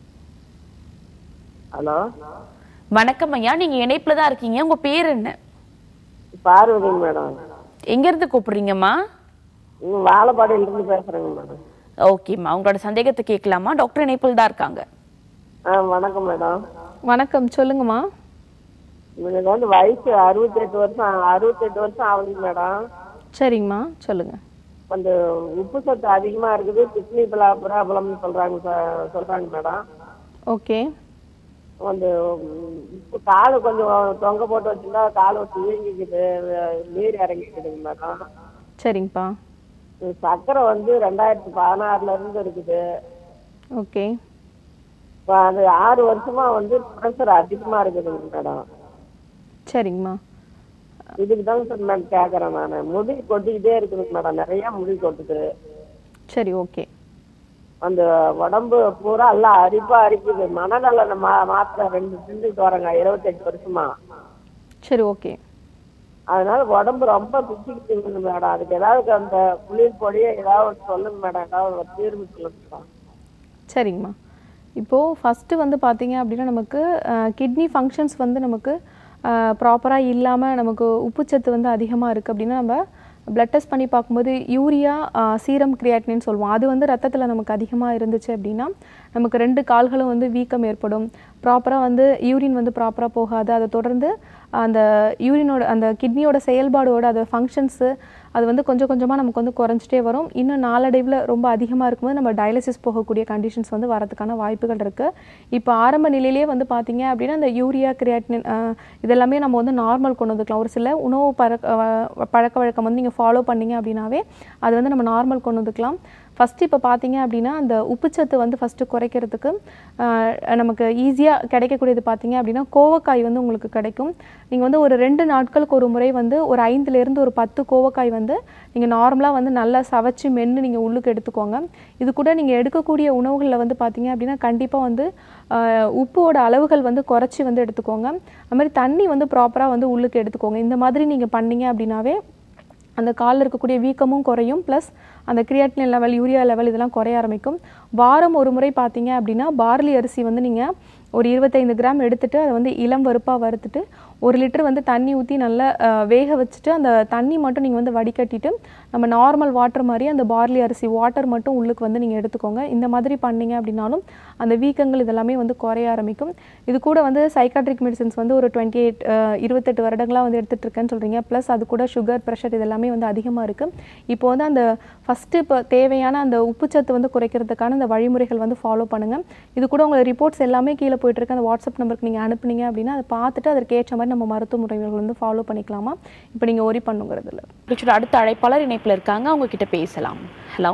ஹலோ வணக்கம் ஐயா நீங்க இணைப்பில் தான் இருக்கீங்க உங்க பேர் என்ன பார்வதி மேடம் எங்கிருந்து கூப்பிடுறீங்கம்மா இங்க வாழப்பாடியிலிருந்து பேசுறேங்க மேடம் ஓகேம்மா உங்களோட சந்தேகத்தை கேட்கலாமா டாக்டர் இணைப்பில் தான் இருக்காங்க ஆ வணக்கம் மேடம் வணக்கம் சொல்லுங்கம்மா எனக்கு வந்து வயசு அறுபத்தெட்டு வருஷம் அறுபத்தெட்டு வருஷம் ஆகுது மேடம் சரிங்கம்மா சொல்லுங்கள் கொஞ்சம் உப்பு சத்து அதிகமா இருக்குது கிட்னி ப்ராப்ளம்னு சொல்றாங்க ச- சொல்றாங்க மேடம் ஓகே வந்து ம், இப்போ காலு கொஞ்சம் தொங்க போட்டு வச்சிருந்தா கால் வச்சு வீங்கிக்குது நீர் இறங்கிக்குதுங்க மேடம் சரிங்கப்பா சர்க்கரை வந்து ரெண்டாயிரத்தி பதினாறுல இருந்து இருக்குது ஓகே இப்போ அது ஆறு வருஷமா வந்து ப்ரெஷர் அதிகமா இருக்குதுங்க மேடம் சரிங்கம்மா இதுக்கு தாங்க சார் நான் கேட்கறேன் நான் முடி கொட்டிக்கிட்டே இருக்குதுங்க மேடம் நிறைய முடி கொட்டுது சரி ஓகே அந்த உடம்பு பூரா எல்லாம் அரிப்பா அரிக்குது மனநல மா மாத்திரை ரெண்டு திண்டுட்டு வரேங்க இருபத்தெட்டு வருஷமா சரி ஓகே அதனால உடம்பு ரொம்ப பிச்சுக்கிட்டு மேடம் அதுக்கு ஏதாவது அந்த குளிர் பொடியை ஏதாவது ஒண்ணு சொல்லுங்க மேடம் ஏதாவது ஒரு தீர்வு சொல்லுங்க சரிங்கம்மா இப்போது ஃபஸ்ட்டு வந்து பார்த்தீங்க அப்படின்னா நமக்கு கிட்னி ஃபங்க்ஷன்ஸ் வந்து நமக்கு ப்ராப்பராக இல்லாமல் நமக்கு உப்புச்சத்து வந்து அதிகமாக இருக்குது அப்படின்னா நம்ம பிளட் டெஸ்ட் பண்ணி பார்க்கும்போது யூரியா சீரம் கிரியாட்டினின்னு சொல்லுவோம் அது வந்து ரத்தத்தில் நமக்கு அதிகமாக இருந்துச்சு அப்படின்னா நமக்கு ரெண்டு கால்களும் வந்து வீக்கம் ஏற்படும் ப்ராப்பராக வந்து யூரின் வந்து ப்ராப்பராக போகாது அதை தொடர்ந்து அந்த யூரினோட அந்த கிட்னியோட செயல்பாடோட அது ஃபங்க்ஷன்ஸு அது வந்து கொஞ்சம் கொஞ்சமாக நமக்கு வந்து குறைஞ்சிட்டே வரும் இன்னும் நாளடைவில் ரொம்ப அதிகமாக இருக்கும்போது நம்ம டயாலிசிஸ் போகக்கூடிய கண்டிஷன்ஸ் வந்து வரதுக்கான வாய்ப்புகள் இருக்குது இப்போ ஆரம்ப நிலையிலேயே வந்து பார்த்தீங்க அப்படின்னா இந்த யூரியா கிரியாட்டின் இதெல்லாமே நம்ம வந்து நார்மல் கொண்டு வந்துக்கலாம் ஒரு சில உணவு பழக்க அஹ், பழக்க வழக்கம் வந்து நீங்கள் ஃபாலோ பண்ணீங்க அப்படின்னாவே அது வந்து நம்ம நார்மல் கொண்டு வந்துக்கலாம் ஃபஸ்ட்டு இப்போ பார்த்தீங்க அப்படின்னா அந்த உப்புச்சத்து வந்து ஃபஸ்ட்டு குறைக்கிறதுக்கு ஆஹ், நமக்கு ஈஸியாக கிடைக்கக்கூடியது பார்த்தீங்க அப்படின்னா கோவக்காய் வந்து உங்களுக்கு கிடைக்கும் நீங்கள் வந்து ஒரு ரெண்டு நாட்களுக்கு ஒரு முறை வந்து ஒரு ஐந்துலேருந்து ஒரு பத்து கோவக்காய் வந்து நீங்கள் நார்மலாக வந்து நல்லா சவைச்சு மென்று நீங்கள் உள்ளுக்கு எடுத்துக்கோங்க இது கூட நீங்கள் எடுக்கக்கூடிய உணவுகளில் வந்து பார்த்தீங்க அப்படின்னா கண்டிப்பாக வந்து ஆஹ், உப்போட அளவுகள் வந்து குறைச்சி வந்து எடுத்துக்கோங்க அது மாதிரி தண்ணி வந்து ப்ராப்பராக வந்து உள்ளுக்கு எடுத்துக்கோங்க இந்த மாதிரி நீங்கள் பண்ணீங்க அப்படின்னாவே அந்த காலில் இருக்கக்கூடிய வீக்கமும் குறையும் ப்ளஸ் அந்த கிரியாட்டின் லெவல் யூரியா லெவல் இதெல்லாம் குறைய ஆரம்பிக்கும் வாரம் ஒரு முறை பார்த்தீங்க அப்படின்னா பார்லி அரிசி வந்து நீங்கள் ஒரு இருபத்தைந்து கிராம் எடுத்துட்டு அதை வந்து இளம் வறுப்பாக வறுத்துட்டு ஒரு லிட்டர் வந்து தண்ணி ஊற்றி நல்லா அஹ், வேக வச்சுட்டு அந்த தண்ணி மட்டும் நீங்கள் வந்து வடிகட்டிட்டு நம்ம நார்மல் வாட்டர் மாதிரி அந்த பார்லி அரிசி வாட்டர் மட்டும் உள்ளுக்கு வந்து நீங்கள் எடுத்துக்கோங்க இந்த மாதிரி பண்ணீங்க அப்படின்னாலும் அந்த வீக்கங்கள் இதெல்லாமே வந்து குறைய ஆரம்பிக்கும் இது கூட வந்து சைக்காட்ரிக் மெடிசன்ஸ் வந்து ஒரு டுவெண்ட்டி எயிட் இருபத்தெட்டு வருடங்களாக வந்து எடுத்துட்டு இருக்கேன்னு சொல்கிறீங்க ப்ளஸ் அது கூட சுகர் ப்ரெஷர் இதெல்லாமே வந்து அதிகமாக இருக்குது இப்போ வந்து அந்த ஃபஸ்ட்டு இப்போ தேவையான அந்த உப்புச்சத்து வந்து குறைக்கிறதுக்கான அந்த வழிமுறைகள் வந்து ஃபாலோ பண்ணுங்கள் இது கூட உங்களை ரிப்போர்ட்ஸ் எல்லாமே கீழே போயிட்டு இருக்க அந்த வாட்ஸ்அப் நம்பருக்கு நீங்கள் அனுப்புனீங்க அப்படின்னா அதை பார்த்துட்டு அதற்கு ஏற்ற மாதிரி நம்ம மருத்துவ முறைகள் வந்து ஃபாலோ பண்ணிக்கலாமா இப்போ நீங்கள் ஒரி பண்ணுங்கிறது இல்லை நிகழ்ச்சியோட அடுத்த அழைப்பாளர் இணைப்புல இருக்காங்க அவங்க கிட்ட பேசலாம் ஹலோ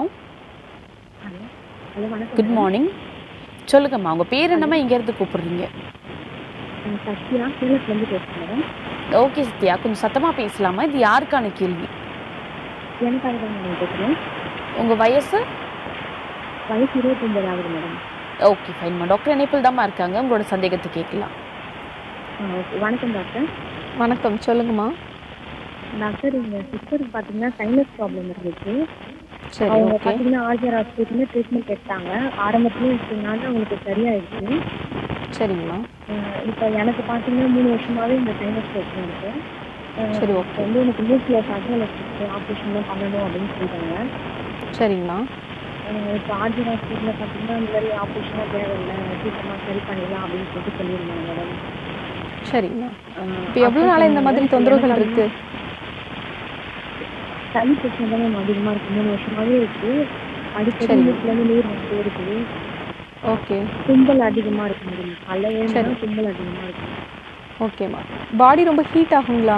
ஹலோ வணக்கம் குட் மார்னிங் சொல்லுங்கம்மா உங்க பேர் என்னம்மா இங்க இருந்து கூப்பிடுறீங்க நான் சத்யா சேலத்துலேருந்து பேசுகிறேன் மேடம் ஓகே சத்யா கொஞ்சம் சத்தமா பேசலாமா இது யாருக்கான கேள்வி எனக்காக தான் மேடம் பேசுகிறேன் உங்க வயசு வயசு இருபத்தொம்பது ஆகுது மேடம் ஓகே ஃபைன்மா டாக்டர் இணைப்பில் தாம்மா இருக்காங்க உங்களோட சந்தேகத்தை கேட்கலாம் ஆ ஓகே வணக்கம் டாக்டர் வணக்கம் சொல்லுங்கம்மா டாக்டர் எங்கள் சிஸ்டருக்கு பார்த்தீங்கன்னா சைனஸ் ப்ராப்ளம் இருந்துச்சு சரி அவங்க ஓகே பார்த்தீங்கன்னா ஆர்ஜர் ஹாஸ்பிட்டலில் ட்ரீட்மெண்ட் எடுத்தாங்க ஆரம்பத்துலேயே இருக்கனால அவங்களுக்கு சரியாயிடுச்சு சரிங்கம்மா இப்போ எனக்கு பார்த்தீங்கன்னா மூணு வருஷமாவே இந்த சைனஸ் பிரச்சனை இருக்கு ஆ, சரி இப்போ ஓகே வந்து எனக்கு மூக்கில் சகல ஆப்ரேஷன்லாம் பண்ணணும் அப்படின்னு சொல்லிட்டாங்க சரிங்கம்மா ஆஹ் இப்போ ஆர்ஜர் ஹாஸ்பிட்டலில் பார்த்தீங்கன்னா இந்த மாதிரி ஆப்ரேஷனாக தேவையில்லை சீக்கிரமாக சரி பண்ணிடலாம் அப்படின்னு சொல்லிட்டு சொல்லியிருந்தாங்க மேடம் சரிங்கம்மா இப்போ எவ்வளோ நாளாக இந்த மாதிரி தொந்தரவுகள் இருக்கு சளி பிரச்சனை தான் மேம் அதிகமாக இருக்குது மூணு வருஷமாவே இருக்கு அடிக்கடி சரி. மூக்குலேருந்து நீர் வந்துட்டே இருக்குது ஓகே தும்பல் அதிகமாக இருக்கு மேடம் காலைல எழுந்தா சரி. தும்பல் அதிகமாக இருக்கு ஓகேம்மா பாடி ரொம்ப ஹீட் ஆகுங்களா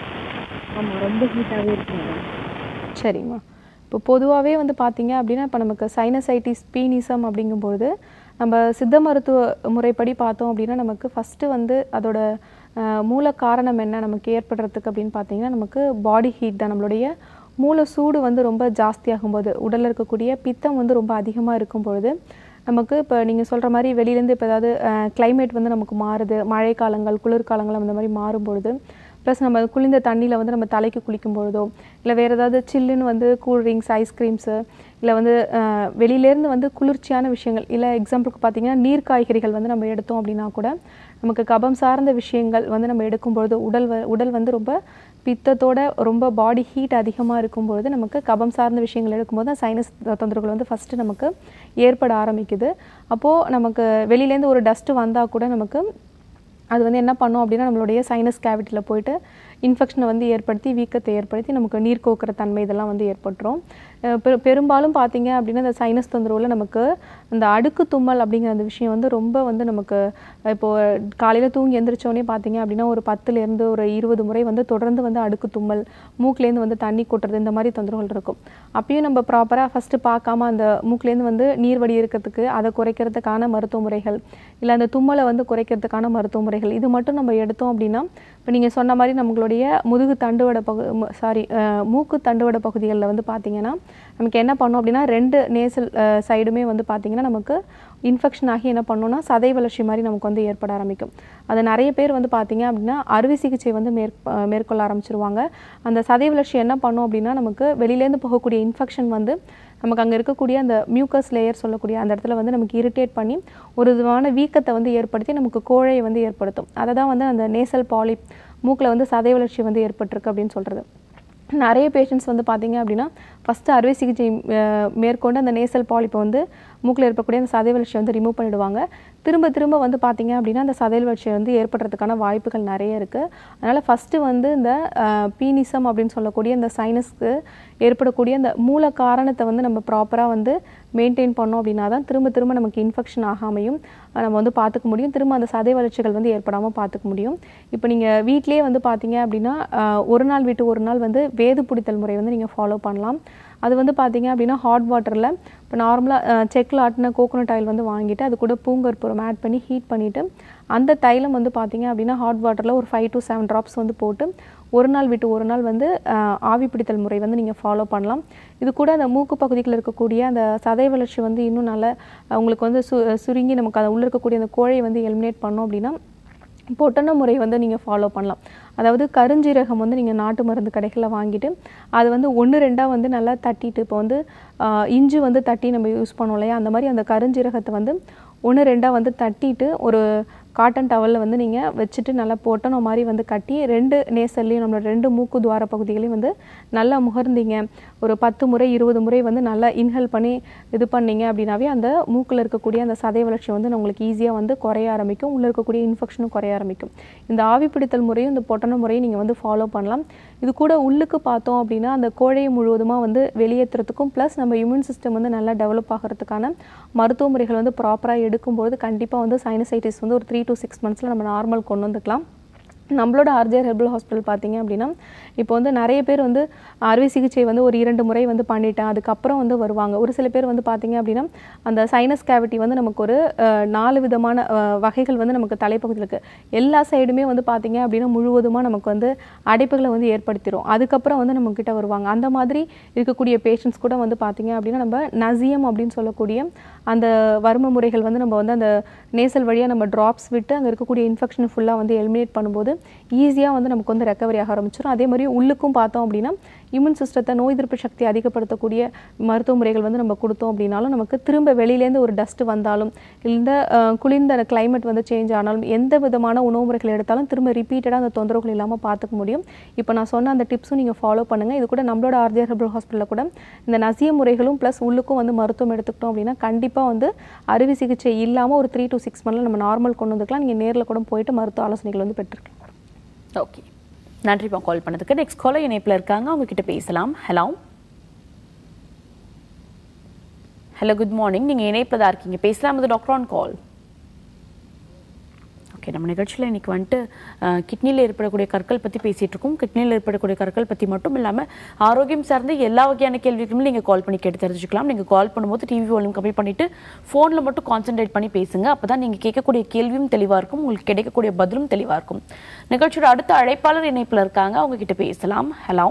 ஆமாம் ரொம்ப ஹீட்டாகவே இருக்கு மேடம் சரிம்மா இப்போ பொதுவாகவே வந்து பார்த்தீங்க அப்படின்னா இப்போ நமக்கு சைனசைட்டிஸ் பீனிசம் அப்படிங்கும்பொழுது நம்ம சித்த மருத்துவ முறைப்படி பார்த்தோம் அப்படின்னா நமக்கு ஃபஸ்ட்டு வந்து அதோட அஹ், மூல காரணம் என்ன நமக்கு ஏற்படுறதுக்கு அப்படின்னு பார்த்தீங்கன்னா நமக்கு பாடி ஹீட் தான் நம்மளுடைய மூல சூடு வந்து ரொம்ப ஜாஸ்தியாகும்போது உடலில் இருக்கக்கூடிய பித்தம் வந்து ரொம்ப அதிகமாக இருக்கும் பொழுது நமக்கு இப்போ நீங்கள் சொல்கிற மாதிரி வெளியிலேருந்து இப்போ ஏதாவது கிளைமேட் வந்து நமக்கு மாறுது மழைக்காலங்கள் குளிர்காலங்கள் அந்த மாதிரி மாறும்பொழுது ப்ளஸ் நம்ம குளிர்ந்த தண்ணியில் வந்து நம்ம தலைக்கு குளிக்கும் பொழுதோ இல்லை வேறு ஏதாவது சில்லுன்னு வந்து கூல்ட்ரிங்க்ஸ் ஐஸ்கிரீம்ஸு இல்லை வந்து அஹ், வெளியிலேருந்து வந்து குளிர்ச்சியான விஷயங்கள் இல்லை எக்ஸாம்பிளுக்கு பார்த்தீங்கன்னா நீர் காய்கறிகள் வந்து நம்ம எடுத்தோம் அப்படின்னா கூட நமக்கு கபம் சார்ந்த விஷயங்கள் வந்து நம்ம எடுக்கும்பொழுது உடல் வ உடல் வந்து ரொம்ப பித்தத்தோட ரொம்ப பாடி ஹீட் அதிகமாக இருக்கும்பொழுது நமக்கு கபம் சார்ந்த விஷயங்கள் எடுக்கும்போது தான் சைனஸ் தொந்தரவுகள் வந்து ஃபஸ்ட்டு நமக்கு ஏற்பட ஆரம்பிக்குது அப்போது நமக்கு வெளியிலேருந்து ஒரு டஸ்ட்டு வந்தால் கூட நமக்கு அது வந்து என்ன பண்ணும் அப்படின்னா நம்மளுடைய சைனஸ் கேவிட்டியில் போயிட்டு இன்ஃபெக்ஷனை வந்து ஏற்படுத்தி வீக்கத்தை ஏற்படுத்தி நமக்கு நீர் கோக்குற தன்மை இதெல்லாம் வந்து ஏற்பட்டுரும் அஹ் பெரு- பெரும்பாலும் பார்த்தீங்க அப்படின்னா இந்த சைனஸ் தொந்தரவில் நமக்கு அந்த அடுக்கு தும்மல் அப்படிங்கிற அந்த விஷயம் வந்து ரொம்ப வந்து நமக்கு இப்போது காலையில் தூங்கி எந்திரிச்சோடனே பார்த்தீங்க அப்படின்னா ஒரு பத்துலேருந்து ஒரு இருபது முறை வந்து தொடர்ந்து வந்து அடுக்கு தும்மல் மூக்குலேருந்து வந்து தண்ணி கொட்டுறது இந்த மாதிரி தொந்தரவுகள் இருக்கும் அப்பயும் நம்ம ப்ராப்பராக ஃபஸ்ட்டு பார்க்காம அந்த மூக்குலேருந்து வந்து நீர் வடி இருக்கிறதுக்கு அதை குறைக்கிறதுக்கான மருத்துவ முறைகள் இல்லை அந்த தும்மலை வந்து குறைக்கிறதுக்கான மருத்துவ முறைகள் இது மட்டும் நம்ம எடுத்தோம் அப்படின்னா இப்போ நீங்கள் சொன்ன மாதிரி நம்மளுடைய முதுகு தண்டுவட பகு சாரி மூக்கு தண்டுவட பகுதிகளில் வந்து பார்த்தீங்கன்னா நமக்கு என்ன பண்ணோம் அப்படின்னா ரெண்டு நேசல் சைடுமே வந்து பார்த்தீங்கன்னா நமக்கு இன்ஃபெக்ஷன் ஆகி என்ன பண்ணோம்னா சதை வளர்ச்சி மாதிரி நமக்கு வந்து ஏற்பட ஆரம்பிக்கும் அது நிறைய பேர் வந்து பார்த்தீங்க அப்படின்னா அறுவை சிகிச்சை வந்து மேற் அஹ் மேற்கொள்ள ஆரம்பிச்சிருவாங்க அந்த சதை வளர்ச்சி என்ன பண்ணும் அப்படின்னா நமக்கு வெளியிலேருந்து போகக்கூடிய இன்ஃபெக்ஷன் வந்து நமக்கு அங்கே இருக்கக்கூடிய அந்த மியூக்கஸ் லேயர் சொல்லக்கூடிய அந்த இடத்துல வந்து நமக்கு இரிட்டேட் பண்ணி ஒரு விதமான வீக்கத்தை வந்து ஏற்படுத்தி நமக்கு கோழையை வந்து ஏற்படுத்தும் அதை தான் வந்து அந்த நேசல் பாலிப் மூக்கில் வந்து சதை வளர்ச்சி வந்து ஏற்பட்டிருக்கு அப்படின்னு சொல்கிறது நிறைய பேஷண்ட்ஸ் வந்து பார்த்தீங்க அப்படின்னா ஃபஸ்ட்டு அறுவை சிகிச்சை அஹ், மேற்கொண்டு அந்த நேசல் பாலிப்பை வந்து மூக்கில் ஏற்படக்கூடிய அந்த சதை வளர்ச்சியை வந்து ரிமூவ் பண்ணிடுவாங்க திரும்ப திரும்ப வந்து பார்த்தீங்க அப்படின்னா அந்த சதை வளர்ச்சி வந்து ஏற்படுறதுக்கான வாய்ப்புகள் நிறைய இருக்குது அதனால் ஃபஸ்ட்டு வந்து இந்த பீனிசம் அப்படின்னு சொல்லக்கூடிய இந்த சைனஸ்க்கு ஏற்படக்கூடிய அந்த மூல காரணத்தை வந்து நம்ம ப்ராப்பராக வந்து மெயின்டைன் பண்ணோம் அப்படின்னா தான் திரும்ப திரும்ப நமக்கு இன்ஃபெக்ஷன் ஆகாமையும் அஹ், நம்ம வந்து பார்த்துக்க முடியும் திரும்ப அந்த சதை வளர்ச்சிகள் வந்து ஏற்படாமல் பார்த்துக்க முடியும் இப்போ நீங்கள் வீட்டிலேயே வந்து பார்த்தீங்க அப்படின்னா அஹ், ஒரு நாள் விட்டு ஒரு நாள் வந்து வேது பிடித்தல் முறை வந்து நீங்கள் ஃபாலோ பண்ணலாம் அது வந்து பார்த்தீங்க அப்படின்னா ஹாட் வாட்டரில் இப்போ நார்மலாக செக்கில் ஆட்டின கோகோனட் ஆயில் வந்து வாங்கிட்டு அது கூட பூங்கற்புரம் ஆட் பண்ணி ஹீட் பண்ணிவிட்டு அந்த தைலம் வந்து பார்த்தீங்க அப்படின்னா ஹாட் வாட்டரில் ஒரு ஃபைவ் டு செவன் ட்ராப்ஸ் வந்து போட்டு ஒரு நாள் விட்டு ஒரு நாள் வந்து அஹ், ஆவி பிடித்தல் முறை வந்து நீங்கள் ஃபாலோ பண்ணலாம் இது கூட அந்த மூக்கு பகுதியில் இருக்கக்கூடிய அந்த சதை வளர்ச்சி வந்து இன்னும் நல்ல அஹ், உங்களுக்கு வந்து சு சுருங்கி நமக்கு அதை உள்ளே இருக்கக்கூடிய அந்த கோழையை வந்து எலிமினேட் பண்ணோம் அப்படின்னா பொட்டன முறை வந்து நீங்கள் ஃபாலோ பண்ணலாம் அதாவது கருஞ்சீரகம் வந்து நீங்கள் நாட்டு மருந்து கடைகளில் வாங்கிட்டு அது வந்து ஒன்று ரெண்டாக வந்து நல்லா தட்டிட்டு இப்போ வந்து ஆஹ், இஞ்சி வந்து தட்டி நம்ம யூஸ் பண்ணோம் இல்லையா அந்த மாதிரி அந்த கருஞ்சீரகத்தை வந்து ஒன்று ரெண்டாக வந்து தட்டிட்டு ஒரு காட்டன் டவலில் வந்து நீங்கள் வச்சுட்டு நல்லா பொட்டன மாதிரி வந்து கட்டி ரெண்டு நேசல்லையும் நம்மளோட ரெண்டு மூக்கு துவார பகுதிகளையும் வந்து நல்லா முகர்ந்தீங்க ஒரு பத்து முறை இருபது முறை வந்து நல்லா இன்ஹேல் பண்ணி இது பண்ணீங்க அப்படின்னாவே அந்த மூக்கில் இருக்கக்கூடிய அந்த சதை வளர்ச்சி வந்து உங்களுக்கு ஈஸியாக வந்து குறைய ஆரம்பிக்கும் உள்ளே இருக்கக்கூடிய இன்ஃபெக்ஷனும் குறைய ஆரம்பிக்கும் இந்த ஆவி பிடித்தல் முறையும் இந்த பொட்டன முறையும் நீங்கள் வந்து ஃபாலோ பண்ணலாம் இது கூட உள்ளுக்கு பார்த்தோம் அப்படின்னா அந்த கோழையை முழுவதுமாக வந்து வெளியேற்றுறதுக்கும் ப்ளஸ் நம்ம இம்யூன் சிஸ்டம் வந்து நல்லா டெவலப் ஆகிறதுக்கான மருத்துவ முறைகள் வந்து ப்ராப்பராக எடுக்கும்போது கண்டிப்பாக வந்து சைனசைட்டிஸ் வந்து ஒரு த்ரீ டு சிக்ஸ் மந்த்ஸில் நம்ம நார்மல் கொண்டு வந்துக்கலாம் நம்மளோட ஆர்ஜிஆர் ஹெர்பல் ஹாஸ்பிட்டல் பார்த்தீங்க அப்படின்னா இப்போ வந்து நிறைய பேர் வந்து அறுவை சிகிச்சை வந்து ஒரு இரண்டு முறை வந்து பண்ணிட்டேன் அதுக்கப்புறம் வந்து வருவாங்க ஒரு சில பேர் வந்து பார்த்தீங்க அப்படின்னா அந்த சைனஸ் கேவிட்டி வந்து நமக்கு ஒரு அஹ், நாலு விதமான அஹ், வகைகள் வந்து நமக்கு தலைப்பகுதியில் இருக்குது எல்லா சைடுமே வந்து பார்த்தீங்க அப்படின்னா முழுவதுமாக நமக்கு வந்து அடைப்புகளை வந்து ஏற்படுத்திடும் அதுக்கப்புறம் வந்து நம்ம கிட்ட வருவாங்க அந்த மாதிரி இருக்கக்கூடிய பேஷண்ட்ஸ் கூட வந்து பார்த்தீங்க அப்படின்னா நம்ம நசியம் அப்படின்னு சொல்லக்கூடிய அந்த வர்ம முறைகள் வந்து நம்ம வந்து அந்த நேசல் வழியாக நம்ம ட்ராப்ஸ் விட்டு அங்கே இருக்கக்கூடிய இன்ஃபெக்ஷன் ஃபுல்லாக வந்து எலிமினேட் பண்ணும்போது ஈஸியாக வந்து நமக்கு வந்து ரெக்கவரி ஆக ஆரம்பிச்சிடும் அதே மாதிரி உள்ளுக்கும் பார்த்தோம் அப்படின்னா இம்யூன் சிஸ்டத்தை நோய் எதிர்ப்பு சக்தி அதிகப்படுத்தக்கூடிய மருத்துவ முறைகள் வந்து நம்ம கொடுத்தோம் அப்படின்னாலும் நமக்கு திரும்ப வெளியிலேருந்து ஒரு டஸ்ட் வந்தாலும் இந்த அஹ், குளிர்ந்த அந்த climate வந்து சேஞ்ச் ஆனாலும் எந்த விதமான உணவு முறைகள் எடுத்தாலும் திரும்ப ரிப்பீட்டடாக அந்த தொந்தரவுகள் இல்லாமல் பார்த்துக்க முடியும் இப்போ நான் சொன்ன அந்த டிப்ஸும் நீங்கள் ஃபாலோ பண்ணுங்கள் இது கூட நம்மளோட ஆர்ஜிஆர் ஹெர்பல் ஹாஸ்பிட்டலில் கூட இந்த நசிய முறைகளும் ப்ளஸ் உள்ளுக்கும் வந்து மருத்துவம் எடுத்துக்கிட்டோம் அப்படின்னா கண்டிப்பாக வந்து அறுவை சிகிச்சை இல்லாமல் ஒரு த்ரீ டு சிக்ஸ் மந்த்ல நம்ம நார்மல் கொண்டு வந்துக்கலாம் நீங்கள் நேரில் கூட போயிட்டு மருத்துவ ஆலோசனைகள் வந்து பெற்றுக்கலாம் ஓகே நன்றிப்பா கால் பண்ணதுக்கு நெக்ஸ்ட் காலர் இணைப்பில் இருக்காங்க அவங்க கிட்ட பேசலாம் ஹலோ ஹலோ குட் மார்னிங் நீங்க இணைப்பில் தான் இருக்கீங்க பேசலாம் இது டாக்டர் ஆன் கால் ஓகே நம்ம நிகழ்ச்சியில் இன்னைக்கு வந்துட்டு கிட்னியில் ஏற்படக்கூடிய கற்கள் பற்றி பேசிட்டு இருக்கோம் கிட்னியில் ஏற்படக்கூடிய கற்கள் பற்றி மட்டும் இல்லாமல் ஆரோக்கியம் சார்ந்த எல்லா வகையான கேள்விகளும் நீங்கள் கால் பண்ணி கேட்டு தெரிஞ்சுக்கலாம் நீங்கள் கால் பண்ணும்போது டிவி வால்யூம் கம்மி பண்ணிட்டு ஃபோனில் மட்டும் கான்சென்ட்ரேட் பண்ணி பேசுங்க அப்போ தான் நீங்கள் கேட்கக்கூடிய கேள்வியும் தெளிவாக இருக்கும் உங்களுக்கு கிடைக்கக்கூடிய பதிலும் தெளிவாக இருக்கும் நிகழ்ச்சியோட அடுத்த அழைப்பாளர் இணைப்பில் இருக்காங்க அவங்க கிட்ட பேசலாம் ஹலோ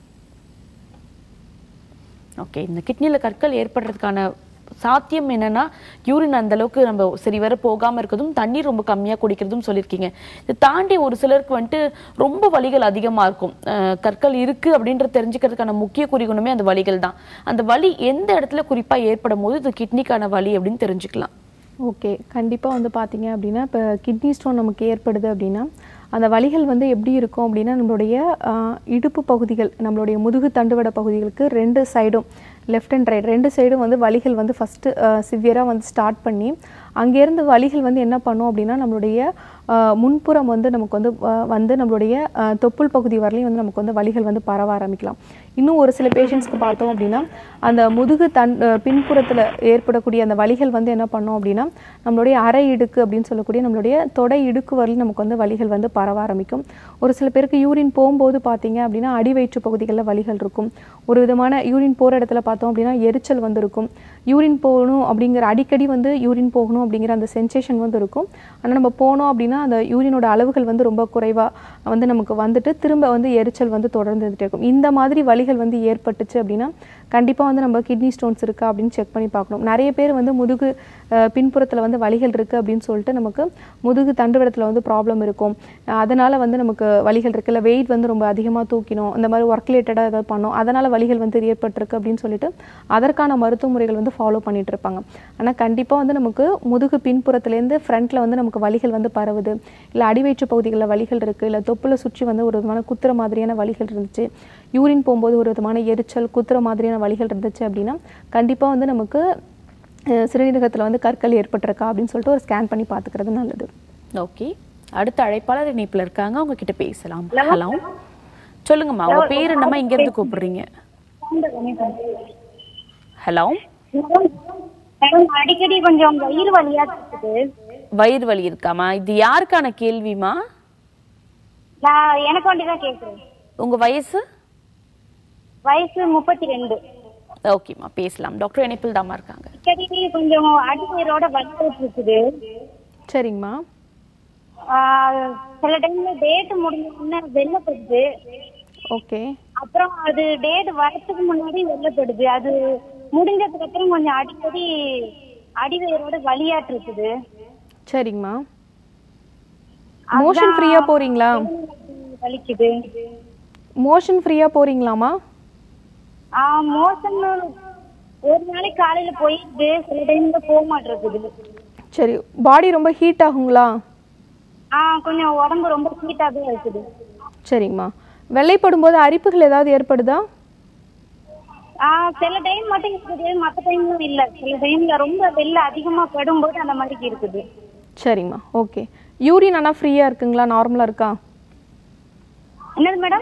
ஓகே இந்த கிட்னியில் கற்கள் ஏற்படுறதுக்கான சாத்தியம் என்னன்னா யூரின் அந்த அளவுக்கு நம்ம சரி வர போகாம இருக்கிறதும் தண்ணீர் ரொம்ப கம்மியா குடிக்கிறதும் சொல்லியிருக்கீங்க இதை தாண்டி ஒரு சிலருக்கு வந்துட்டு ரொம்ப வலிகள் அதிகமா இருக்கும் அஹ் கற்கள் இருக்கு அப்படின்ற தெரிஞ்சுக்கிறதுக்கான முக்கிய குறிகுணமே அந்த வலிகள் தான் அந்த வலி எந்த இடத்துல குறிப்பா ஏற்படும் போது இது கிட்னிக்கான வலி அப்படின்னு தெரிஞ்சுக்கலாம் ஓகே கண்டிப்பாக வந்து பார்த்தீங்க அப்படின்னா இப்போ கிட்னி ஸ்டோன் நமக்கு ஏற்படுது அப்படின்னா அந்த வலிகள் வந்து எப்படி இருக்கும் அப்படின்னா நம்மளுடைய ஆஹ், இடுப்பு பகுதிகள் நம்மளுடைய முதுகு தண்டுவட பகுதிகளுக்கு ரெண்டு சைடும் லெஃப்ட் அண்ட் ரைட் ரெண்டு சைடும் வந்து வலிகள் வந்து ஃபஸ்ட்டு சிவியராக வந்து ஸ்டார்ட் பண்ணி அங்கேருந்து வலிகள் வந்து என்ன பண்ணும் அப்படின்னா நம்மளுடைய ஆஹ், முன்புறம் வந்து நமக்கு வந்து ஆஹ், வந்து நம்மளுடைய ஆஹ், தொப்புள் பகுதி வரலையும் வந்து நமக்கு வந்து வலிகள் வந்து பரவ ஆரம்பிக்கலாம் இன்னும் ஒரு சில பேஷண்ட்ஸ்க்கு பார்த்தோம் அப்படின்னா அந்த முதுகு தன் பின்புறத்தில் ஏற்படக்கூடிய அந்த வலிகள் வந்து என்ன பண்ணோம் அப்படின்னா நம்மளுடைய அரை இடுக்கு அப்படின்னு சொல்லக்கூடிய நம்மளுடைய தொடை இடுக்கு வரலையும் நமக்கு வந்து வலிகள் வந்து பரவ ஆரம்பிக்கும் ஒரு சில பேருக்கு யூரின் போகும்போது பார்த்தீங்க அப்படின்னா அடி வயிற்று பகுதிகளில் வலிகள் இருக்கும் ஒரு விதமான யூரின் போகிற இடத்துல பார்த்தோம் அப்படின்னா எரிச்சல் வந்து இருக்கும் யூரின் போகணும் அப்படிங்கிற அடிக்கடி வந்து யூரின் போகணும் அப்படிங்கிற அந்த சென்சேஷன் வந்து இருக்கும் ஆனால் நம்ம போனோம் அப்படின்னா அந்த யூரினோட அளவுகள் வந்து ரொம்ப குறைவாக வந்து நமக்கு வந்துட்டு திரும்ப வந்து எரிச்சல் வந்து தொடர்ந்து இருந்துட்டே இருக்கும் இந்த மாதிரி வலிகள் வந்து ஏற்பட்டுச்சு அப்படின்னா கண்டிப்பாக வந்து நம்ம கிட்னி ஸ்டோன்ஸ் இருக்கா அப்படின்னு செக் பண்ணி பார்க்கணும் நிறைய பேர் வந்து முதுகு பின்புறத்தில் வந்து வலிகள் இருக்குது அப்படின்னு சொல்லிட்டு நமக்கு முதுகு தண்டுவடத்தில் வந்து ப்ராப்ளம் இருக்கும் அதனால் வந்து நமக்கு வலிகள் இருக்குது இல்லை வெயிட் வந்து ரொம்ப அதிகமாக தூக்கினோம் இந்த மாதிரி ஒர்க் ரிலேட்டடாக ஏதாவது பண்ணோம் அதனால் வலிகள் வந்து ஏற்பட்டிருக்கு அப்படின்னு சொல்லிட்டு அதற்கான மருத்துவ முறைகள் வந்து ஃபாலோ பண்ணிட்டு இருப்பாங்க ஆனால் கண்டிப்பாக வந்து நமக்கு முதுகு பின்புறத்துலேருந்து ஃப்ரண்ட்டில் வந்து நமக்கு வலிகள் வந்து பரவுது இல்லை அடிவயிற்று பகுதிகளில் வலிகள் இருக்குது இல்லை தொப்புல சுற்றி வந்து ஒரு விதமான குத்துற மாதிரியான வலிகள் இருந்துச்சு யூரின் போகும்போது ஒரு விதமான எரிச்சல் குத்துற மாதிரியான வலிகள் இருந்துச்சு அப்படின்னா கண்டிப்பாக வந்து நமக்கு அஹ், சிறுநீரகத்தில் வந்து கற்கள் ஏற்பட்டிருக்கா அப்படின்னு சொல்லிட்டு ஒரு ஸ்கேன் பண்ணி பார்த்துக்கிறது நல்லது ஓகே அடுத்த அழைப்பாளர் இணைப்புல இருக்காங்க அவங்க கிட்ட பேசலாம் ஹலோ சொல்லுங்கம்மா உங்க பேர் என்னம்மா இங்க இருந்து கூப்பிடுறீங்க ஹலோ மேடம் அடிக்கடி கொஞ்சம் வயிறு வலியா இருக்குது வயிறு வலி இருக்காமா இது யாருக்கான கேள்விமா நான் எனக்கு வேண்டி தான் கேட்குறேன் உங்க வயசு வயசு முப்பத்தி ரெண்டு ஓகேம்மா பேசலாம் டாக்டர் இணைப்பில் தாம்மா இருக்காங்க அடிக்கடி கொஞ்சம் அடிவயிறோட வலிக்கிட்டு இருக்குது சரிங்கம்மா ஆஹ் சில டைம்ல டேட் முடிஞ்ச உடனே வெள்ளப்படுது ஓகே அப்புறம் அது டேட் வரதுக்கு முன்னாடி வெள்ளப்படுது அது முடிஞ்சதுக்கு அப்புறம் கொஞ்சம் அடிக்கடி அடிவயிறோட வலியாட்டு இருக்குது சரிங்கம்மா மோஷன் ஃப்ரீயாக போகிறீங்களா வலிக்குது மோஷன் ஃப்ரீயாக போகிறீங்களாம்மா ஆஹ் மோசம் ஒரு நாளைக்கு காலையில போயிடுது சில டைம்ல போக மாட்டேங்குது சரி பாடி ரொம்ப ஹீட் ஆகுங்களா ஆஹ் கொஞ்சம் உடம்பு ரொம்ப ஹீட்டாவே இருக்குது சரிங்கம்மா வெள்ளைப்படும் போது அரிப்புகள் ஏதாவது ஏற்படுதா ஆஹ் சில டைம் மட்டும் இருக்குது மத்த டைம்ல இல்ல சில டைம்ல ரொம்ப வெள்ள அதிகமா படும்போது அந்த மாதிரி இருக்குது சரிங்கம்மா ஓகே யூரின் ஆனால் ஃப்ரீயாக இருக்குங்களா நார்மலாக இருக்கா என்னது மேடம்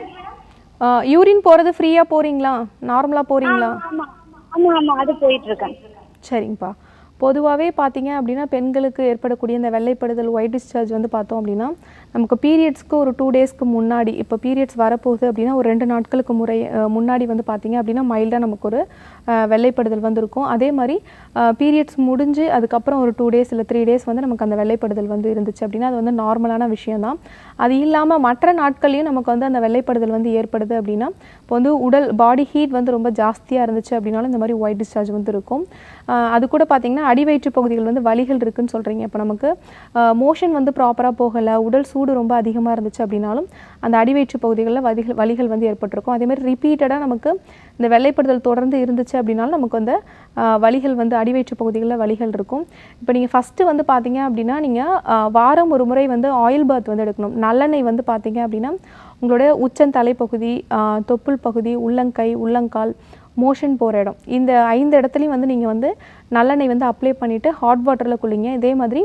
யூரின் போகிறது ஃப்ரீயாக போகிறீங்களா நார்மலாக போகிறீங்களா ஆமா ஆமா ஆமா அது போயிட்டு இருக்கேன் சரிங்கப்பா பொதுவாகவே பார்த்தீங்க அப்படின்னா பெண்களுக்கு ஏற்படக்கூடிய இந்த வெள்ளைப்படுதல் ஒயிட் டிஸ்சார்ஜ் வந்து பார்த்தோம் அப்படின்னா நமக்கு பீரியட்ஸ்க்கு ஒரு டூ டேஸ்க்கு முன்னாடி இப்போ பீரியட்ஸ் வரப்போகுது அப்படின்னா ஒரு ரெண்டு நாட்களுக்கு முறை அஹ், முன்னாடி வந்து பார்த்தீங்க அப்படின்னா மைல்டாக நமக்கு ஒரு அஹ், வெள்ளைப்படுதல் வந்திருக்கும் அதே மாதிரி பீரியட்ஸ் முடிஞ்சு அதுக்கப்புறம் ஒரு டூ டேஸ் இல்லை த்ரீ டேஸ் வந்து நமக்கு அந்த வெள்ளைப்படுதல் வந்து இருந்துச்சு அப்படின்னா அது வந்து நார்மலான விஷயம் தான் அது இல்லாமல் மற்ற நாட்கள்லையும் நமக்கு வந்து அந்த வெள்ளைப்படுதல் வந்து ஏற்படுது அப்படின்னா இப்போ வந்து உடல் பாடி ஹீட் வந்து ரொம்ப ஜாஸ்தியாக இருந்துச்சு அப்படின்னாலும் இந்த மாதிரி ஒயிட் டிஸ்சார்ஜ் வந்து இருக்கும் ஆஹ் அது கூட பார்த்தீங்கன்னா அடிவயிற்று பகுதிகள் வந்து வலிகள் இருக்குன்னு சொல்கிறீங்க இப்போ நமக்கு மோஷன் வந்து ப்ராப்பராக போகலை உடல் சூடு ரொம்ப அதிகமாக இருந்துச்சு அப்படின்னாலும் அந்த அடிவயிற்று பகுதிகளில் வலிகள் வலிகள் வந்து ஏற்பட்டிருக்கும் அதே மாதிரி ரிப்பீட்டடாக நமக்கு இந்த வெள்ளைப்படுதல் தொடர்ந்து இருந்துச்சு அப்படின்னாலும் நமக்கு வந்து ஆஹ் வலிகள் வந்து அடிவயிற்று பகுதிகளில் வலிகள் இருக்கும் இப்போ நீங்கள் ஃபஸ்ட்டு வந்து பார்த்தீங்க அப்படின்னா நீங்கள் வாரம் ஒரு முறை வந்து ஆயில் பாத் வந்து எடுக்கணும் நல்லெண்ணெய் வந்து பார்த்தீங்க அப்படின்னா உங்களுடைய உச்சந்தலை பகுதி ஆஹ் தொப்புள் பகுதி உள்ளங்கை உள்ளங்கால் மோஷன் போகிற இடம் இந்த ஐந்து இடத்துலையும் வந்து நீங்கள் வந்து நல்லெண்ணெய் வந்து அப்ளை பண்ணிவிட்டு ஹாட் வாட்டரில் குளிங்க இதே மாதிரி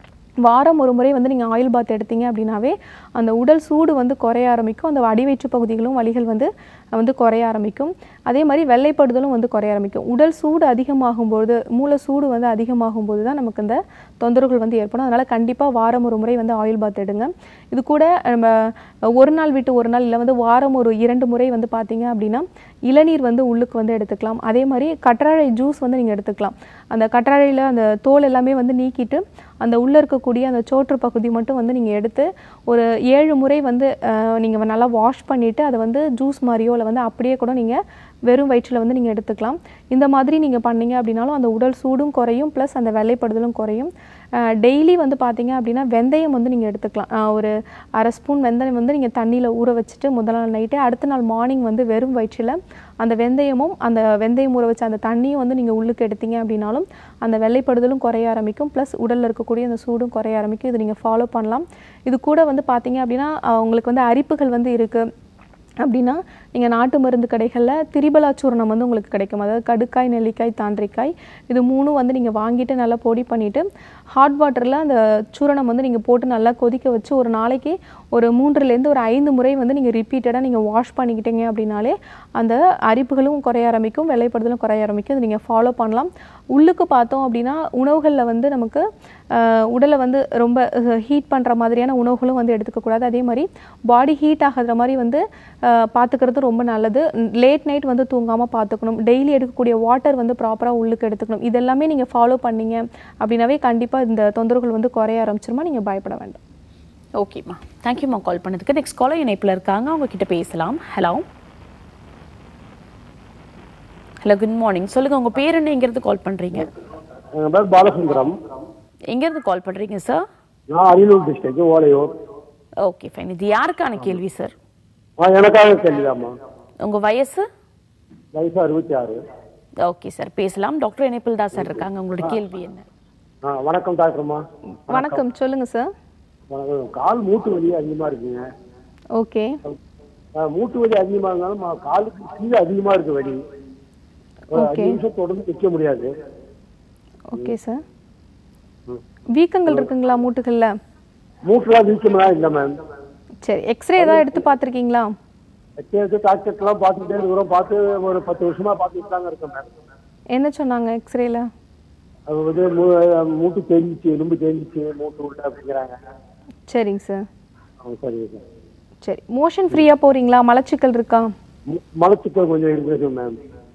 வாரம் ஒரு முறை வந்து நீங்கள் ஆயில் பாத் எடுத்தீங்க அப்படின்னாவே அந்த உடல் சூடு வந்து குறைய ஆரம்பிக்கும் அந்த அடிவயிற்று பகுதிகளும் வலிகள் வந்து வந்து குறைய ஆரம்பிக்கும் அதே மாதிரி வெள்ளைப்படுதலும் வந்து குறைய ஆரம்பிக்கும் உடல் சூடு அதிகமாகும்போது மூளை சூடு வந்து அதிகமாகும் போது தான் நமக்கு இந்த தொந்தரவுகள் வந்து ஏற்படும் அதனால் கண்டிப்பாக வாரம் ஒரு முறை வந்து ஆயில் பாத் எடுங்க இது கூட நம்ம ஒரு நாள் விட்டு ஒரு நாள் இல்லை வந்து வாரம் ஒரு இரண்டு முறை வந்து பார்த்தீங்க அப்படின்னா இளநீர் வந்து உள்ளுக்கு வந்து எடுத்துக்கலாம் அதே மாதிரி கற்றாழை ஜூஸ் வந்து நீங்கள் எடுத்துக்கலாம் அந்த கற்றாழையில் அந்த தோல் எல்லாமே வந்து நீக்கிட்டு அந்த உள்ளே இருக்கக்கூடிய அந்த சோற்று பகுதி மட்டும் வந்து நீங்கள் எடுத்து ஒரு ஏழு முறை வந்து நீங்கள் நல்லா வாஷ் பண்ணிவிட்டு அதை வந்து ஜூஸ் மாதிரியோ இல்லை வந்து அப்படியே கூட நீங்கள் வெறும் வயிற்றில் வந்து நீங்கள் எடுத்துக்கலாம் இந்த மாதிரி நீங்கள் பண்ணீங்க அப்படின்னாலும் அந்த உடல் சூடும் குறையும் ப்ளஸ் அந்த வெள்ளைப்படுதலும் குறையும் டெய்லி வந்து பார்த்தீங்க அப்படின்னா வெந்தயம் வந்து நீங்கள் எடுத்துக்கலாம் அஹ் ஒரு அரை ஸ்பூன் வெந்தயம் வந்து நீங்கள் தண்ணியில் ஊற வச்சுட்டு முதல் நாள் நைட்டு அடுத்த நாள் மார்னிங் வந்து வெறும் வயிற்றில் அந்த வெந்தயமும் அந்த வெந்தயம் ஊற வச்ச அந்த தண்ணியும் வந்து நீங்கள் உள்ளுக்கு எடுத்தீங்க அப்படின்னாலும் அந்த வெள்ளைப்படுதலும் குறைய ஆரம்பிக்கும் ப்ளஸ் உடலில் இருக்கக்கூடிய அந்த சூடும் குறைய ஆரம்பிக்கும் இது நீங்கள் ஃபாலோ பண்ணலாம் இது கூட வந்து பார்த்தீங்க அப்படின்னா அஹ் உங்களுக்கு வந்து அரிப்புகள் வந்து இருக்குது அப்படின்னா நீங்கள் நாட்டு மருந்து கடைகளில் திரிபலா சூர்ணம் வந்து உங்களுக்கு கிடைக்கும் அதாவது கடுக்காய் நெல்லிக்காய் தாண்டிக்காய் இது மூணும் வந்து நீங்கள் வாங்கிட்டு நல்லா பொடி பண்ணிவிட்டு ஹாட் வாட்டரில் அந்த சூரணம் வந்து நீங்கள் போட்டு நல்லா கொதிக்க வச்சு ஒரு நாளைக்கு ஒரு மூன்றுலேருந்து ஒரு ஐந்து முறை வந்து நீங்கள் ரிப்பீட்டடாக நீங்கள் வாஷ் பண்ணிக்கிட்டீங்க அப்படின்னாலே அந்த அரிப்புகளும் குறைய ஆரம்பிக்கும் வெள்ளைப்படுதலும் குறைய ஆரம்பிக்கும் இது நீங்கள் ஃபாலோ பண்ணலாம் உள்ளுக்கு பார்த்தோம் அப்படின்னா உணவுகளில் வந்து நமக்கு ஆஹ், உடலை வந்து ரொம்ப ஹீட் பண்ணுற மாதிரியான உணவுகளும் வந்து எடுத்துக்கக்கூடாது அதே மாதிரி பாடி ஹீட் ஆகாத மாதிரி வந்து ஆஹ், பார்த்துக்கிறது ரொம்ப நல்லது லேட் நைட் வந்து தூங்காமல் பார்த்துக்கணும் டெய்லி எடுக்கக்கூடிய வாட்டர் வந்து ப்ராப்பராக உள்ளுக்கு எடுத்துக்கணும் இதெல்லாமே நீங்கள் ஃபாலோ பண்ணீங்க அப்படின்னாவே கண்டிப்பாக இந்த தொந்தரவுகள் வந்து குறைய ஆரம்பிச்சிருமா நீங்கள் பயப்பட வேண்டாம் ஓகேம்மா தேங்க்யூம்மா கால் பண்ணதுக்கு நெக்ஸ்ட் காலர் இணைப்பில் இருக்காங்க அவங்க கிட்ட பேசலாம் ஹலோ ஹலோ குட் மார்னிங் சொல்லுங்க உங்க பேர் என்ன எங்கேருந்து கால் பண்றீங்க என் பேர் பாலசுந்தரம் எங்கேருந்து கால் பண்றீங்க சார் நான் Ariyalur district Olaiyur okay fine இது யாருக்கான கேள்வி சார் ஆ எனக்காக கேள்விதாம்மா உங்க வயசு வயசு அறுபத்தி ஆறு ஓகே சார் பேசலாம் டாக்டர் இணைப்பில் தான் சார் இருக்காங்க உங்களோட கேள்வி என்ன ஆ வணக்கம் டாக்டர்மா வணக்கம் சொல்லுங்கள் சார் வணக்கம் கால் மூட்டு வலி அதிகமாக இருக்குங்க ஓகே ஆ, மூட்டு வலி அதிகமாக இருந்தாலும் மா- காலுக்கு கீழே அதிகமாக இருக்கு வலி ஒரு அஞ்சு நிமிஷம் தொடர்ந்து நிற்க முடியாது ஓகே சார் வீக்கங்கள் இருக்குங்களா மூட்டுகளில் மூட்டுலாம் வீக்கமெல்லாம் இல்லை மேம் சரி எக்ஸ்ரே ஏதாவது எடுத்து பார்த்துருக்கீங்களா எக்ஸ்ரே டாக்டர்லாம் பார்த்துக்கிட்டே இருக்கிறோம் பார்த்து ஒரு பத்து வருஷமா பார்த்துட்டு தாங்க இருக்கேன் மேம் என்ன சொன்னாங்க எக்ஸ்ரேல அது வந்து மூ- மூட்டு தேஞ்சிச்சு எலும்பு தேஞ்சிச்சு மூட்டு உள்ள அப்படிங்கிறாங்க சரிங்க சார் ஆ, சரிங்க சார் சரி மோஷன் ஃப்ரீயாக போகிறீங்களா மலச்சிக்கல் இருக்கா ம- மலச்சிக்கல் கொஞ்சம் இருக்குது மேம்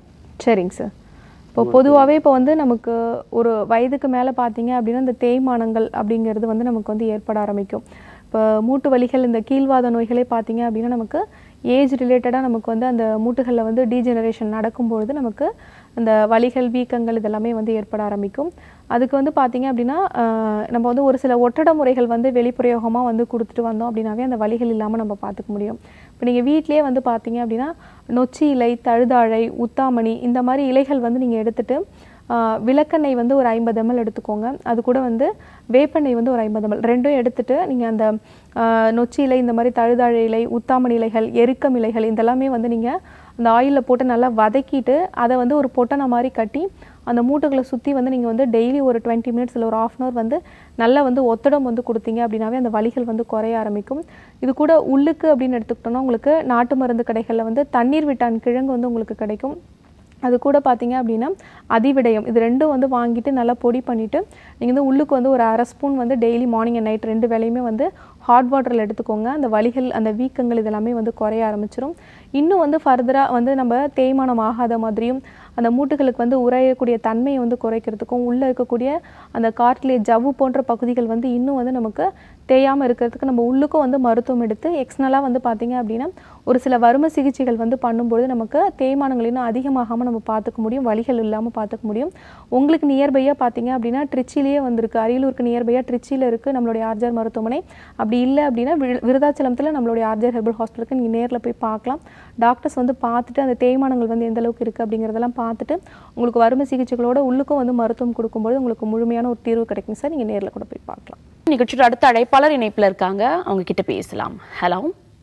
சரிங்க சார் இப்போ பொதுவாகவே இப்போ வந்து நமக்கு ஒரு வயதுக்கு மேலே பார்த்தீங்க அப்படின்னா இந்த தேய்மானங்கள் அப்படிங்கிறது வந்து நமக்கு வந்து ஏற்பட ஆரம்பிக்கும் இப்போ மூட்டு வலிகள் இந்த கீழ்வாத நோய்களே பார்த்தீங்க அப்படின்னா நமக்கு ஏஜ் ரிலேட்டடாக நமக்கு வந்து அந்த மூட்டுகளில் வந்து டீஜெனரேஷன் நடக்கும்பொழுது நமக்கு அந்த வலிகள் வீக்கங்கள் இதெல்லாமே வந்து ஏற்பட ஆரம்பிக்கும் அதுக்கு வந்து பார்த்தீங்க அப்படின்னா ஆஹ், நம்ம வந்து ஒரு சில ஒட்டட முறைகள் வந்து வெளிப்பிரயோகமாக வந்து கொடுத்துட்டு வந்தோம் அப்படின்னாவே அந்த வலிகள் இல்லாமல் நம்ம பார்த்துக்க முடியும் இப்போ நீங்கள் வீட்டிலேயே வந்து பார்த்தீங்க அப்படின்னா நொச்சி இலை தழுதாழை உத்தாமணி இந்த மாதிரி இலைகள் வந்து நீங்கள் எடுத்துட்டு ஆஹ், விளக்கெண்ணெய் வந்து ஒரு ஐம்பது ml எடுத்துக்கோங்க அது கூட வந்து வேப்பெண்ணெய் வந்து ஒரு ஐம்பது ml ரெண்டும் எடுத்துட்டு நீங்கள் அந்த ஆஹ், நொச்சி இலை இந்த மாதிரி தழுதாழை இலை உத்தாமணி இலைகள் எருக்கம் இலைகள் இதெல்லாமே வந்து நீங்கள் அந்த ஆயிலில் போட்டு நல்லா வதக்கிட்டு அதை வந்து ஒரு பொட்டனை மாதிரி கட்டி அந்த மூட்டுகளை சுற்றி வந்து நீங்கள் வந்து டெய்லி ஒரு டுவெண்ட்டி மினிட்ஸ் இல்லை ஒரு ஆஃப் அன் வந்து நல்லா வந்து ஒத்தடம் வந்து கொடுத்தீங்க அப்படின்னாவே அந்த வலிகள் வந்து குறைய ஆரம்பிக்கும் இது கூட உள்ளுக்கு அப்படின்னு எடுத்துக்கிட்டோம்னா உங்களுக்கு நாட்டு மருந்து கடைகளில் வந்து தண்ணீர் விட்டான் கிழங்கு வந்து உங்களுக்கு கிடைக்கும் அது கூட பார்த்தீங்க அப்படின்னா அதிவிடயம் இது ரெண்டும் வந்து வாங்கிட்டு நல்லா பொடி பண்ணிவிட்டு நீங்கள் வந்து உள்ளுக்கு வந்து ஒரு அரை ஸ்பூன் வந்து டெய்லி மார்னிங் அண்ட் நைட் ரெண்டு வேளையுமே வந்து ஹாட் வாட்டரில் எடுத்துக்கோங்க அந்த வலிகள் அந்த வீக்கங்கள் இதெல்லாமே வந்து குறைய ஆரம்பிச்சிரும் இன்னும் வந்து ஃபர்தராக வந்து நம்ம தேய்மானம் ஆகாத மாதிரியும் அந்த மூட்டுகளுக்கு வந்து உறையக்கூடிய தன்மையை வந்து குறைக்கிறதுக்கும் உள்ளே இருக்கக்கூடிய அந்த காட்டிலே ஜவ்வு போன்ற பகுதிகள் வந்து இன்னும் வந்து நமக்கு தேயாமல் இருக்கிறதுக்கு நம்ம உள்ளுக்கும் வந்து மருத்துவம் எடுத்து எக்ஸ்னலாக வந்து பார்த்தீங்க அப்படின்னா ஒரு சில வரும சிகிச்சைகள் வந்து பண்ணும்பொழுது நமக்கு தேய்மானங்கள் இன்னும் அதிகமாகாமல் நம்ம பார்த்துக்க முடியும் வலிகள் இல்லாமல் பார்த்துக்க முடியும் உங்களுக்கு நியர்பையாக பார்த்தீங்க அப்படின்னா ட்ரிச்சிலேயே வந்திருக்கு அரியலூருக்கு நியர்பையாக ட்ரிச்சியில் இருக்குது நம்மளுடைய ஆர்ஜர் மருத்துவமனை அப்படி இல்லை அப்படின்னா விரு- விருதாச்சலத்தில் நம்மளுடைய ஆர்ஜர் ஹெர்பல் ஹாஸ்பிட்டலுக்கு நீங்கள் நேரில் போய் பார்க்கலாம் டாக்டர்ஸ் வந்து பார்த்துட்டு அந்த தேய்மானங்கள் வந்து எந்த அளவுக்கு இருக்குது அப்படிங்கிறதெல்லாம் பார்த்துட்டு உங்களுக்கு வரும சிகிச்சைகளோட உள்ளுக்கும் வந்து மருத்துவம் கொடுக்கும்போது உங்களுக்கு முழுமையான ஒரு தீர்வு கிடைக்கும் சார் நீங்கள் நேரில் கூட போய் பார்க்கலாம் நிகழ்ச்சியோட அடுத்த அழைப்பாளர் இணைப்புல இருக்காங்க அவங்க கிட்ட பேசலாம் ஹலோ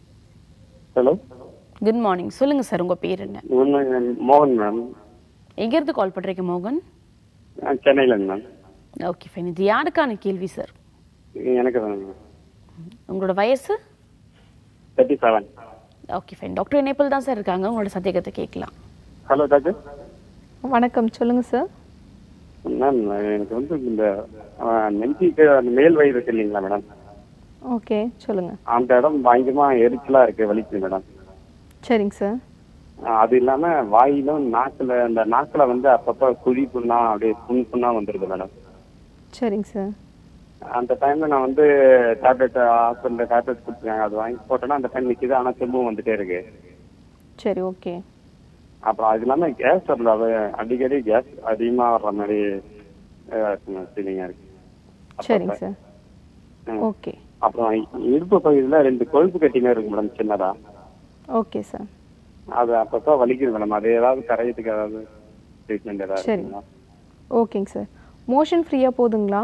ஹலோ குட் மார்னிங் சொல்லுங்க சார் உங்க பேர் என்ன மோகன் மேம் எங்க இருந்து கால் பண்றீங்க மோகன் சென்னையில மேம் ஓகே ஃபைன் இது யாருக்கான கேள்வி சார் எனக்கு தான் மேம் உங்களோட வயசு thirty seven okay fine doctor இணைப்பில் தான் சார் இருக்காங்க உங்களோட சந்தேகத்தை கேட்கலாம் ஹலோ டாக்டர் வணக்கம் சொல்லுங்கள் சார் மேம் எனக்கு வந்து இந்த அஹ், நெஞ்சுக்கு அந்த மேல் வயிறு இருக்கு இல்லைங்களா மேடம் ஓகே சொல்லுங்கள் அந்த இடம் பயங்கரமா எரிச்சலா இருக்கு வலிக்குது மேடம் சரிங்க சார் அஹ், அது இல்லாம வாயிலும் நாக்குல அந்த நாக்குல வந்து அப்பப்ப குழி புண்ணா அப்படியே புண் புண்ணா வந்துருது மேடம் சரிங்க சார் அந்த டைம்ல நான் வந்து டேப்லெட் ஹாஸ்பிட்டல்ல டேப்லெட் கொடுத்துருக்காங்க அது வாங்கி போட்டேன்னா அந்த டைம் நிக்குது ஆனா திரும்பவும் வந்துட்டே இருக்கு சரி ஓகே அப்புறம் அது இல்லாம கேஸ் வரல அது அடிக்கடி கேஸ் அதிகமா வர்ற மாதிரி ஃபீலிங்கா இருக்கு சரிங்க சார் ம். ஓகே அப்புறம் இடுப்பு பகுதியில ரெண்டு கொழுப்பு கட்டிங்க இருக்கு மேடம் சின்னதா ஓகே சார் அது அப்பப்போ வலிக்குது மேடம் அது ஏதாவது கரையத்துக்கு ஏதாவது ட்ரீட்மெண்ட் ஏதாவது சரி. இருக்குங்களா? ஓகேங்க சார் மோஷன் ஃப்ரீயாக போதுங்களா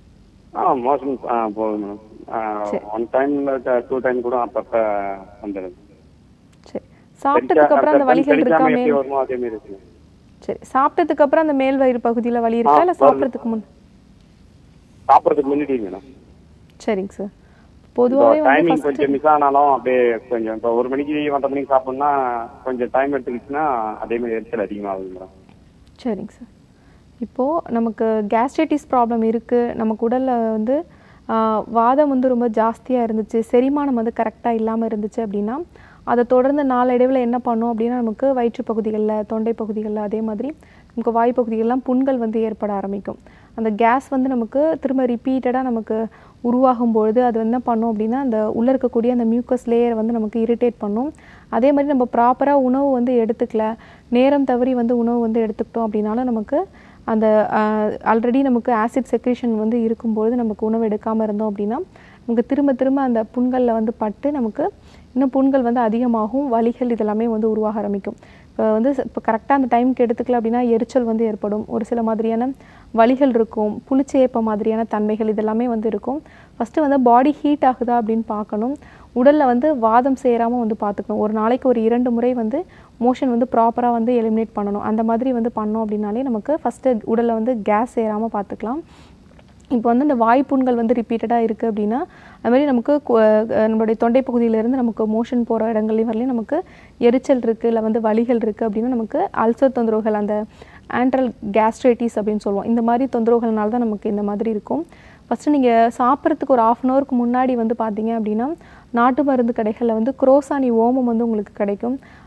ஆ மோஷன் ஆ போதும் மேடம் சரி. ஒன் டைம் டூ டைம் கூட அப்பப்ப வந்துடுது சரி சாப்பிட்டதுக்கு அப்புறம் அந்த வலிகள் இருக்கா எப்படி மேல் வருமோ அதே மாதிரி இருக்கு சரி சாப்பிட்டதுக்கு அப்புறம் அந்த மேல் வயிறு பகுதியில் வலி இருக்கா இல்லை வருது. சாப்பிட்றதுக்கு முன் சாப்பிட்றதுக்கு முன்னாடி மேடம் சரிங்க சார் பொதுவாகவே வந்து டைமிங் ஃபஸ்ட்டு கொஞ்சம் மிஸ் ஆனாலும் அப்படியே கொஞ்சம் இப்போ ஒரு மணிக்கு ஒன்றரை மணிக்கு சாப்பிடணும்னா கொஞ்சம் டைம் எடுத்துக்கிச்சுன்னா அதே மாதிரி எரிச்சல் அதிகமாகுது மேடம் சரிங்க சார் இப்போது நமக்கு கேஸ்ட்ரைட்டிஸ் ப்ராப்ளம் இருக்குது நமக்கு உடலில் வந்து ஆஹ், வாதம் வந்து ரொம்ப ஜாஸ்தியாக இருந்துச்சு செரிமானம் வந்து கரெக்டாக இல்லாமல் இருந்துச்சு அப்படின்னா அதை தொடர்ந்து நாளடைவில் என்ன பண்ணும் அப்படின்னா நமக்கு வயிற்று பகுதிகளில் தொண்டை பகுதிகளில் அதே மாதிரி நமக்கு வாய் பகுதிகளெலாம் புண்கள் வந்து ஏற்பட ஆரம்பிக்கும் அந்த கேஸ் வந்து நமக்கு திரும்ப ரிப்பீட்டடாக நமக்கு உருவாகும் பொழுது அது என்ன பண்ணும் அப்படின்னா அந்த உள்ளே இருக்கக்கூடிய அந்த மியூக்கஸ் லேயரை வந்து நமக்கு இரிட்டேட் பண்ணும் அதே மாதிரி நம்ம ப்ராப்பராக உணவு வந்து எடுத்துக்கல நேரம் தவறி வந்து உணவு வந்து எடுத்துக்கிட்டோம் அப்படின்னாலும் நமக்கு அந்த ஆல்ரெடி நமக்கு ஆசிட் செக்ரேஷன் வந்து இருக்கும்பொழுது நமக்கு உணவு எடுக்காமல் இருந்தோம் அப்படின்னா நமக்கு திரும்ப திரும்ப அந்த புண்களில் வந்து பட்டு நமக்கு இன்னும் புண்கள் வந்து அதிகமாகும் வலிகள் இதெல்லாமே வந்து உருவாக ஆரம்பிக்கும் இப்போ வந்து இப்போ கரெக்டாக அந்த டைமுக்கு எடுத்துக்கல அப்படின்னா எரிச்சல் வந்து ஏற்படும் ஒரு சில மாதிரியான வலிகள் இருக்கும் புளிச்சேப்ப மாதிரியான தன்மைகள் இதெல்லாமே வந்து இருக்கும் ஃபஸ்ட்டு வந்து பாடி ஹீட் ஆகுதா அப்படின்னு பார்க்கணும் உடலில் வந்து வாதம் சேராமல் வந்து பார்த்துக்கணும் ஒரு நாளைக்கு ஒரு இரண்டு முறை வந்து மோஷன் வந்து ப்ராப்பராக வந்து எலிமினேட் பண்ணணும் அந்த மாதிரி வந்து பண்ணோம் அப்படின்னாலே நமக்கு ஃபஸ்ட்டு உடலில் வந்து கேஸ் சேராமல் பார்த்துக்கலாம் இப்போ வந்து இந்த வாய்ப்புண்கள் வந்து ரிப்பீட்டடாக இருக்குது அப்படின்னா அது மாதிரி நமக்கு கு- அஹ் நம்மளுடைய தொண்டை பகுதியிலேருந்து நமக்கு மோஷன் போகிற இடங்கள்லையும் வரலையும் நமக்கு எரிச்சல் இருக்குது இல்லை வந்து வலிகள் இருக்குது அப்படின்னா நமக்கு அல்சர் தொந்தரவுகள் அந்த ஆண்ட்ரல் கேஸ்ட்ரைட்டிஸ் அப்படின்னு சொல்லுவோம் இந்த மாதிரி தொந்தரவுகள்னால தான் நமக்கு இந்த மாதிரி இருக்கும் ஃபஸ்ட்டு நீங்கள் சாப்பிட்றதுக்கு ஒரு ஆஃப் அன் ஹவருக்கு முன்னாடி வந்து பார்த்தீங்க அப்படின்னா நாட்டு மருந்து கடைகளில் வந்து குரோசானி ஓமம் வந்து உங்களுக்கு கிடைக்கும்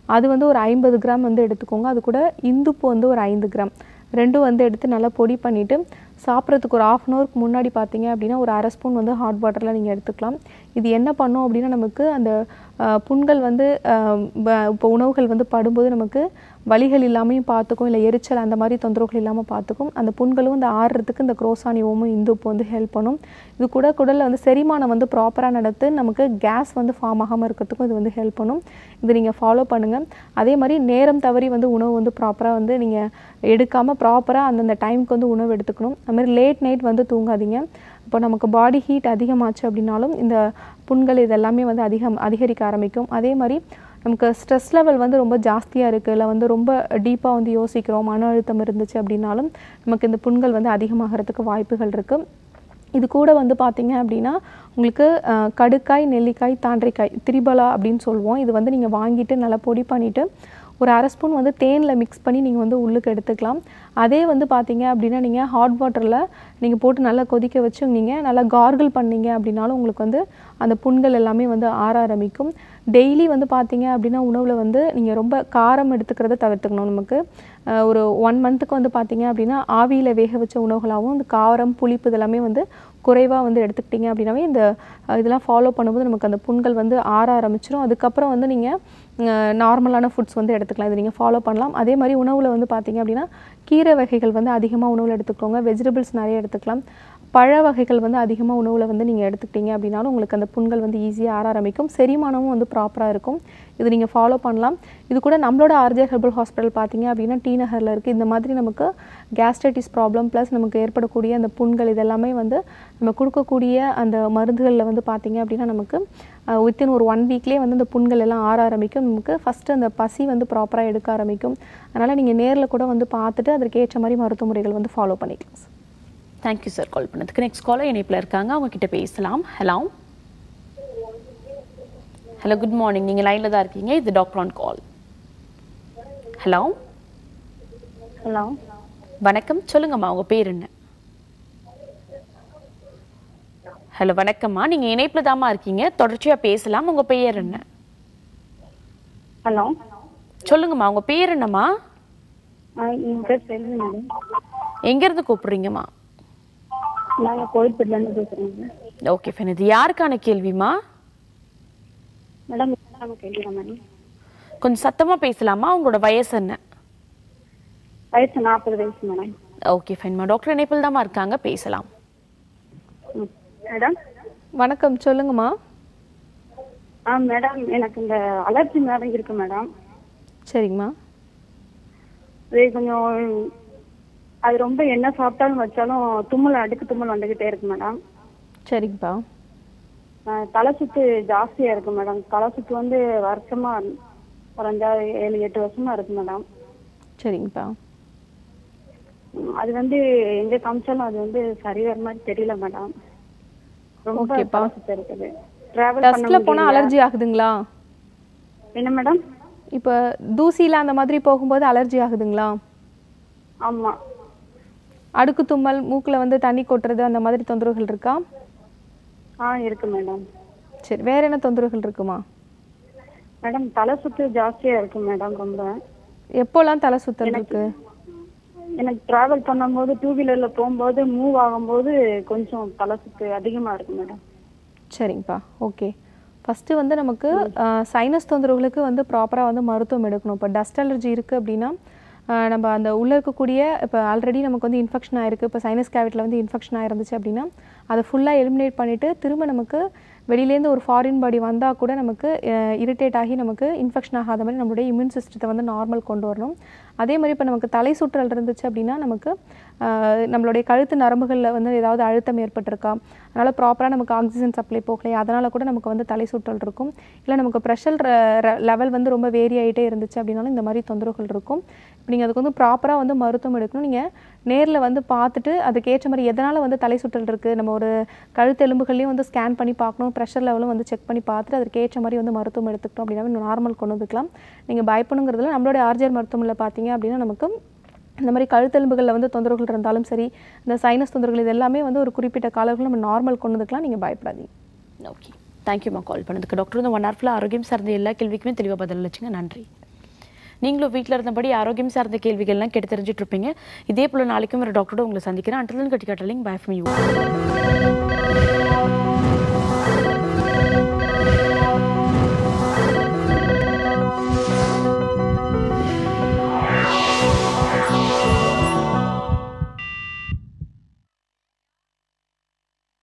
அது வந்து ஒரு ஐம்பது கிராம் வந்து எடுத்துக்கோங்க அது கூட இந்துப்பு வந்து ஒரு ஐந்து கிராம் ரெண்டும் வந்து எடுத்து நல்லா பொடி பண்ணிவிட்டு சாப்பிட்றதுக்கு ஒரு ஆஃப் அன் ஹவருக்கு முன்னாடி பார்த்தீங்க அப்படின்னா ஒரு அரை ஸ்பூன் வந்து ஹாட் வாட்டரில் நீங்கள் எடுத்துக்கலாம் இது என்ன பண்ணும் அப்படின்னா நமக்கு அந்த அஹ், புண்கள் வந்து அஹ், ப- இப்போ உணவுகள் வந்து படும்போது நமக்கு வலிகள் இல்லாமையும் பார்த்துக்கும் இல்லை எரிச்சல் அந்த மாதிரி தொந்தரவுகள் இல்லாமல் பார்த்துக்கும் அந்த புண்களும் இந்த ஆறுறதுக்கு இந்த குரோசானி ஓமும் இந்துப்பு வந்து ஹெல்ப் பண்ணும் இது கூட குடலில் வந்து செரிமானம் வந்து ப்ராப்பராக நடத்து நமக்கு கேஸ் வந்து ஃபார்ம் ஆகாமல் இருக்கிறதுக்கும் இது வந்து ஹெல்ப் பண்ணும் இது நீங்கள் ஃபாலோ பண்ணுங்கள் அதே மாதிரி நேரம் தவறி வந்து உணவு வந்து ப்ராப்பராக வந்து நீங்கள் எடுக்காமல் ப்ராப்பராக அந்தந்த டைமுக்கு வந்து உணவு எடுத்துக்கணும் அது மாதிரி லேட் நைட் வந்து தூங்காதீங்க இப்போ நமக்கு பாடி ஹீட் அதிகமாச்சு அப்படின்னாலும் இந்த புண்கள் இதெல்லாமே வந்து அதிகம் அதிகரிக்க ஆரம்பிக்கும் அதே மாதிரி நமக்கு ஸ்ட்ரெஸ் லெவல் வந்து ரொம்ப ஜாஸ்தியாக இருக்குது இல்லை வந்து ரொம்ப டீப்பாக வந்து யோசிக்கிறோம் மன அழுத்தம் இருந்துச்சு அப்படின்னாலும் நமக்கு இந்த புண்கள் வந்து அதிகமாகிறதுக்கு வாய்ப்புகள் இருக்குது இது கூட வந்து பார்த்தீங்க அப்படின்னா உங்களுக்கு அஹ், கடுக்காய் நெல்லிக்காய் தாண்டிக்காய் திரிபலா அப்படின்னு சொல்லுவோம் இது வந்து நீங்கள் வாங்கிட்டு நல்லா பொடி பண்ணிவிட்டு ஒரு அரை ஸ்பூன் வந்து தேனில் மிக்ஸ் பண்ணி நீங்கள் வந்து உள்ளுக்கு எடுத்துக்கலாம் அதே வந்து பார்த்தீங்க அப்படின்னா நீங்கள் ஹாட் வாட்டரில் நீங்கள் போட்டு நல்லா கொதிக்க வச்சு நீங்கள் நல்லா கார்கிள் பண்ணீங்க அப்படின்னாலும் உங்களுக்கு வந்து அந்த புண்கள் எல்லாமே வந்து ஆற ஆரம்பிக்கும் டெய்லி வந்து பார்த்தீங்க அப்படின்னா உணவில் வந்து நீங்கள் ரொம்ப காரம் எடுத்துக்கிறத தவிர்த்துக்கணும் நமக்கு அஹ், ஒரு ஒன் மந்த்துக்கு வந்து பார்த்தீங்க அப்படின்னா ஆவியில் வேக வச்ச உணவுகளாகவும் இந்த காரம் புளிப்பு இதெல்லாமே வந்து குறைவாக வந்து எடுத்துக்கிட்டீங்க அப்படின்னாவே இந்த அஹ், இதெல்லாம் ஃபாலோ பண்ணும்போது நமக்கு அந்த புண்கள் வந்து ஆற ஆரம்பிச்சிடும் அதுக்கப்புறம் வந்து நீங்கள் நார்மலான ஃபுட்ஸ் வந்து எடுத்துக்கலாம் இது நீங்கள் ஃபாலோ பண்ணலாம் அதே மாதிரி உணவில் வந்து பார்த்தீங்க அப்படின்னா கீரை வகைகள் வந்து அதிகமாக உணவில் எடுத்துக்கோங்க வெஜிடபிள்ஸ் நிறைய எடுத்துக்கலாம் பழ வகைகள் வந்து அதிகமாக உணவில் வந்து நீங்கள் எடுத்துக்கிட்டீங்க அப்படின்னாலும் உங்களுக்கு அந்த புண்கள் வந்து ஈஸியாக ஆற ஆரம்பிக்கும் செரிமானமும் வந்து ப்ராப்பராக இருக்கும் இது நீங்கள் ஃபாலோ பண்ணலாம் இது கூட நம்மளோட ஆர்ஜே ஹெர்பல் ஹாஸ்பிட்டல் பார்த்தீங்க அப்படின்னா டி நகரில் இருக்குது இந்த மாதிரி நமக்கு கேஸ்ட்ரைட்டிஸ் ப்ராப்ளம் ப்ளஸ் நமக்கு ஏற்படக்கூடிய அந்த புண்கள் இதெல்லாமே வந்து நம்ம கொடுக்கக்கூடிய அந்த மருந்துகளில் வந்து பார்த்தீங்க அப்படின்னா நமக்கு வித்தின் ஒரு ஒன் வீக்லேயே வந்து அந்த புண்கள் எல்லாம் ஆற ஆரம்பிக்கும் நமக்கு ஃபஸ்ட்டு அந்த பசி வந்து ப்ராப்பராக எடுக்க ஆரம்பிக்கும் அதனால் நீங்கள் நேரில் கூட வந்து பார்த்துட்டு அதற்கு ஏற்ற மாதிரி மருத்துவ முறைகள் வந்து ஃபாலோ பண்ணிக்கலாம் சார் தேங்க்யூ சார் கால் பண்ணதுக்கு நெக்ஸ்ட் காலர் இணைப்பில் இருக்காங்க அவங்க கிட்ட பேசலாம் ஹலோ ஹலோ குட் மார்னிங் நீங்கள் லைனில் தான் இருக்கீங்க இது doctor on call hello hello வணக்கம் சொல்லுங்கம்மா உங்க பேர் என்ன ஹலோ வணக்கம்மா நீங்க இணைப்புல தாம்மா இருக்கீங்க தொடர்ச்சியா பேசலாம் உங்க பெயர் என்ன ஹலோ சொல்லுங்கம்மா உங்க பேர் என்னம்மா என் பேர் செல்வி மேடம் எங்க இருந்து கூப்பிடுறீங்கம்மா நாங்கள் கோயில்பேட்டிலேருந்து பேசுகிறோங்க ஓகே ஃபைன் இது யாருக்கான கேள்விமா மேடம் நம்ம கேள்விதான் மேடம் கொஞ்சம் சத்தமா பேசலாமா உங்களோட வயசு என்ன வயசு நாற்பது வயசு மேடம் ஓகே ஃபைன்மா டாக்டர் இணைப்பில் தாம்மா இருக்காங்க பேசலாம் ம். மேடம் வணக்கம் சொல்லுங்கம்மா ஆ மேடம் எனக்கு இந்த அலர்ஜி மேடம் இருக்கு மேடம் சரிங்கம்மா அது கொஞ்சம் அது ரொம்ப என்ன சாப்பிட்டாலும் வச்சாலும் தும்மல் அடுக்கு தும்மல் வந்துகிட்டே இருக்கு மேடம் சரிங்கப்பா ஆ, தலை சுத்து ஜாஸ்தியா இருக்கு மேடம் தலை சுத்து வந்து வருஷமா ஒரு அஞ்சாறு ஏழு எட்டு வருஷமா இருக்கு மேடம் சரிங்கப்பா ம், அது வந்து எங்க காமிச்சாலும் அது வந்து சரி வர மாதிரி தெரியல மேடம் ரொம்ப ஓகேப்பா. தலை சுத்து இருக்குது டிராவல் டஸ்ட்ல போனா பண்ண அலர்ஜி ஆகுதுங்களா என்ன மேடம் இப்போ தூசியில அந்த மாதிரி போகும்போது அலர்ஜி ஆகுதுங்களா ஆமா அடுக்கு தும்மல் மூக்குல வந்து தண்ணி கொட்டுறது அந்த மாதிரி தொந்தரவுகள் இருக்கா ஆ இருக்கு மேடம் சரி வேற என்ன தொந்தரவுகள் இருக்குமா மேடம் தலை சுத்து ஜாஸ்தியா இருக்கு மேடம் ரொம்ப எப்போல்லாம் தலை சுத்தல் இருக்கு எனக்கு டிராவல் பண்ணும்போது டூ வீலர்ல போகும்போது மூவ் ஆகும்போது கொஞ்சம் தலை சுத்து அதிகமா இருக்கு மேடம் சரிங்கப்பா ஓகே ஃபஸ்ட்டு வந்து நமக்கு சைனஸ் தொந்தரவுகளுக்கு வந்து ப்ராப்பராக வந்து மருத்துவம் எடுக்கணும் இப்போ டஸ்ட் அலர்ஜி இருக்குது அப்படின்னா ஆஹ் நம்ம அந்த உள்ளே இருக்கக்கூடிய இப்போ ஆல்ரெடி நமக்கு வந்து இன்ஃபெக்ஷன் ஆயிருக்கு இப்போ சைனஸ் கேவிட்டில் வந்து இன்ஃபெக்ஷன் ஆயிருந்துச்சு அப்படின்னா அதை ஃபுல்லாக எலிமினேட் பண்ணிவிட்டு திரும்ப நமக்கு வெளியிலேருந்து ஒரு ஃபாரின் பாடி வந்தால் கூட நமக்கு இரிட்டேட் ஆகி நமக்கு இன்ஃபெக்ஷன் ஆகாத மாதிரி நம்மளுடைய இம்யூன் சிஸ்டத்தை வந்து நார்மல் கொண்டு வரணும் அதே மாதிரி இப்போ நமக்கு தலை சுற்றல் இருந்துச்சு அப்படின்னா நமக்கு ஆஹ் நம்மளுடைய கழுத்து நரம்புகளில் வந்து ஏதாவது அழுத்தம் ஏற்பட்டிருக்கா அதனால் ப்ராப்பராக நமக்கு ஆக்சிஜன் சப்ளை போகலையா அதனால் கூட நமக்கு வந்து தலை சுற்றல் இருக்கும் இல்லை நமக்கு ப்ரெஷர் லெவல் வந்து ரொம்ப வேரி ஆகிட்டே இருந்துச்சு அப்படின்னாலும் இந்த மாதிரி தொந்தரவுகள் இருக்கும் இப்போ நீங்கள் அதுக்கு வந்து ப்ராப்பராக வந்து மருத்துவம் எடுக்கணும் நீங்கள் நேரில் வந்து பார்த்துட்டு அதுக்கேற்ற மாதிரி எதனால் வந்து தலை சுற்றல் இருக்குது நம்ம ஒரு கழுத்து எலும்புகள்லையும் வந்து ஸ்கேன் பண்ணி பார்க்கணும் ப்ரெஷர் லெவலும் வந்து செக் பண்ணி பார்த்துட்டு அதுக்கு ஏற்ற மாதிரி வந்து மருத்துவம் எடுத்துக்கிட்டோம் அப்படின்னா நார்மல் கொண்டு வந்துக்கலாம் நீங்கள் பயப்படணுங்கிறதுல நம்மளுடைய ஆர்ஜிஆர் மருத்துவமனையில் பார்த்தீங்க அப்படின்னா நமக்கு இந்த மாதிரி கழுத்தெலும்புகளில் வந்து தொந்தரவுகள் இருந்தாலும் சரி இந்த சைனஸ் தொந்தரவுகள் இது எல்லாமே வந்து ஒரு குறிப்பிட்ட காலத்தில் நம்ம நார்மல் கொண்டு வந்துக்கலாம் நீங்கள் பயப்படாதீங்க ஓகே தேங்க்யூம்மா கால் பண்ணதுக்கு டாக்டர் இந்த ஒன் ஹவர்ஃபுல்லாக ஆரோக்கியம் சார்ந்த எல்லா கேள்விக்குமே தெளிவாக பதில் அளிச்சிங்க நன்றி நீங்களும் வீட்டில் இருந்தபடி ஆரோக்கியம் சார்ந்த கேள்விகள்லாம் கேட்டு தெரிஞ்சுட்டு இருப்பீங்க இதே போல் நாளைக்கும் ஒரு டாக்டரோட உங்களை சந்திக்கிறேன் அண்டர்லன் கட்டி கட்டலிங் பை ஃப்ரம் யூ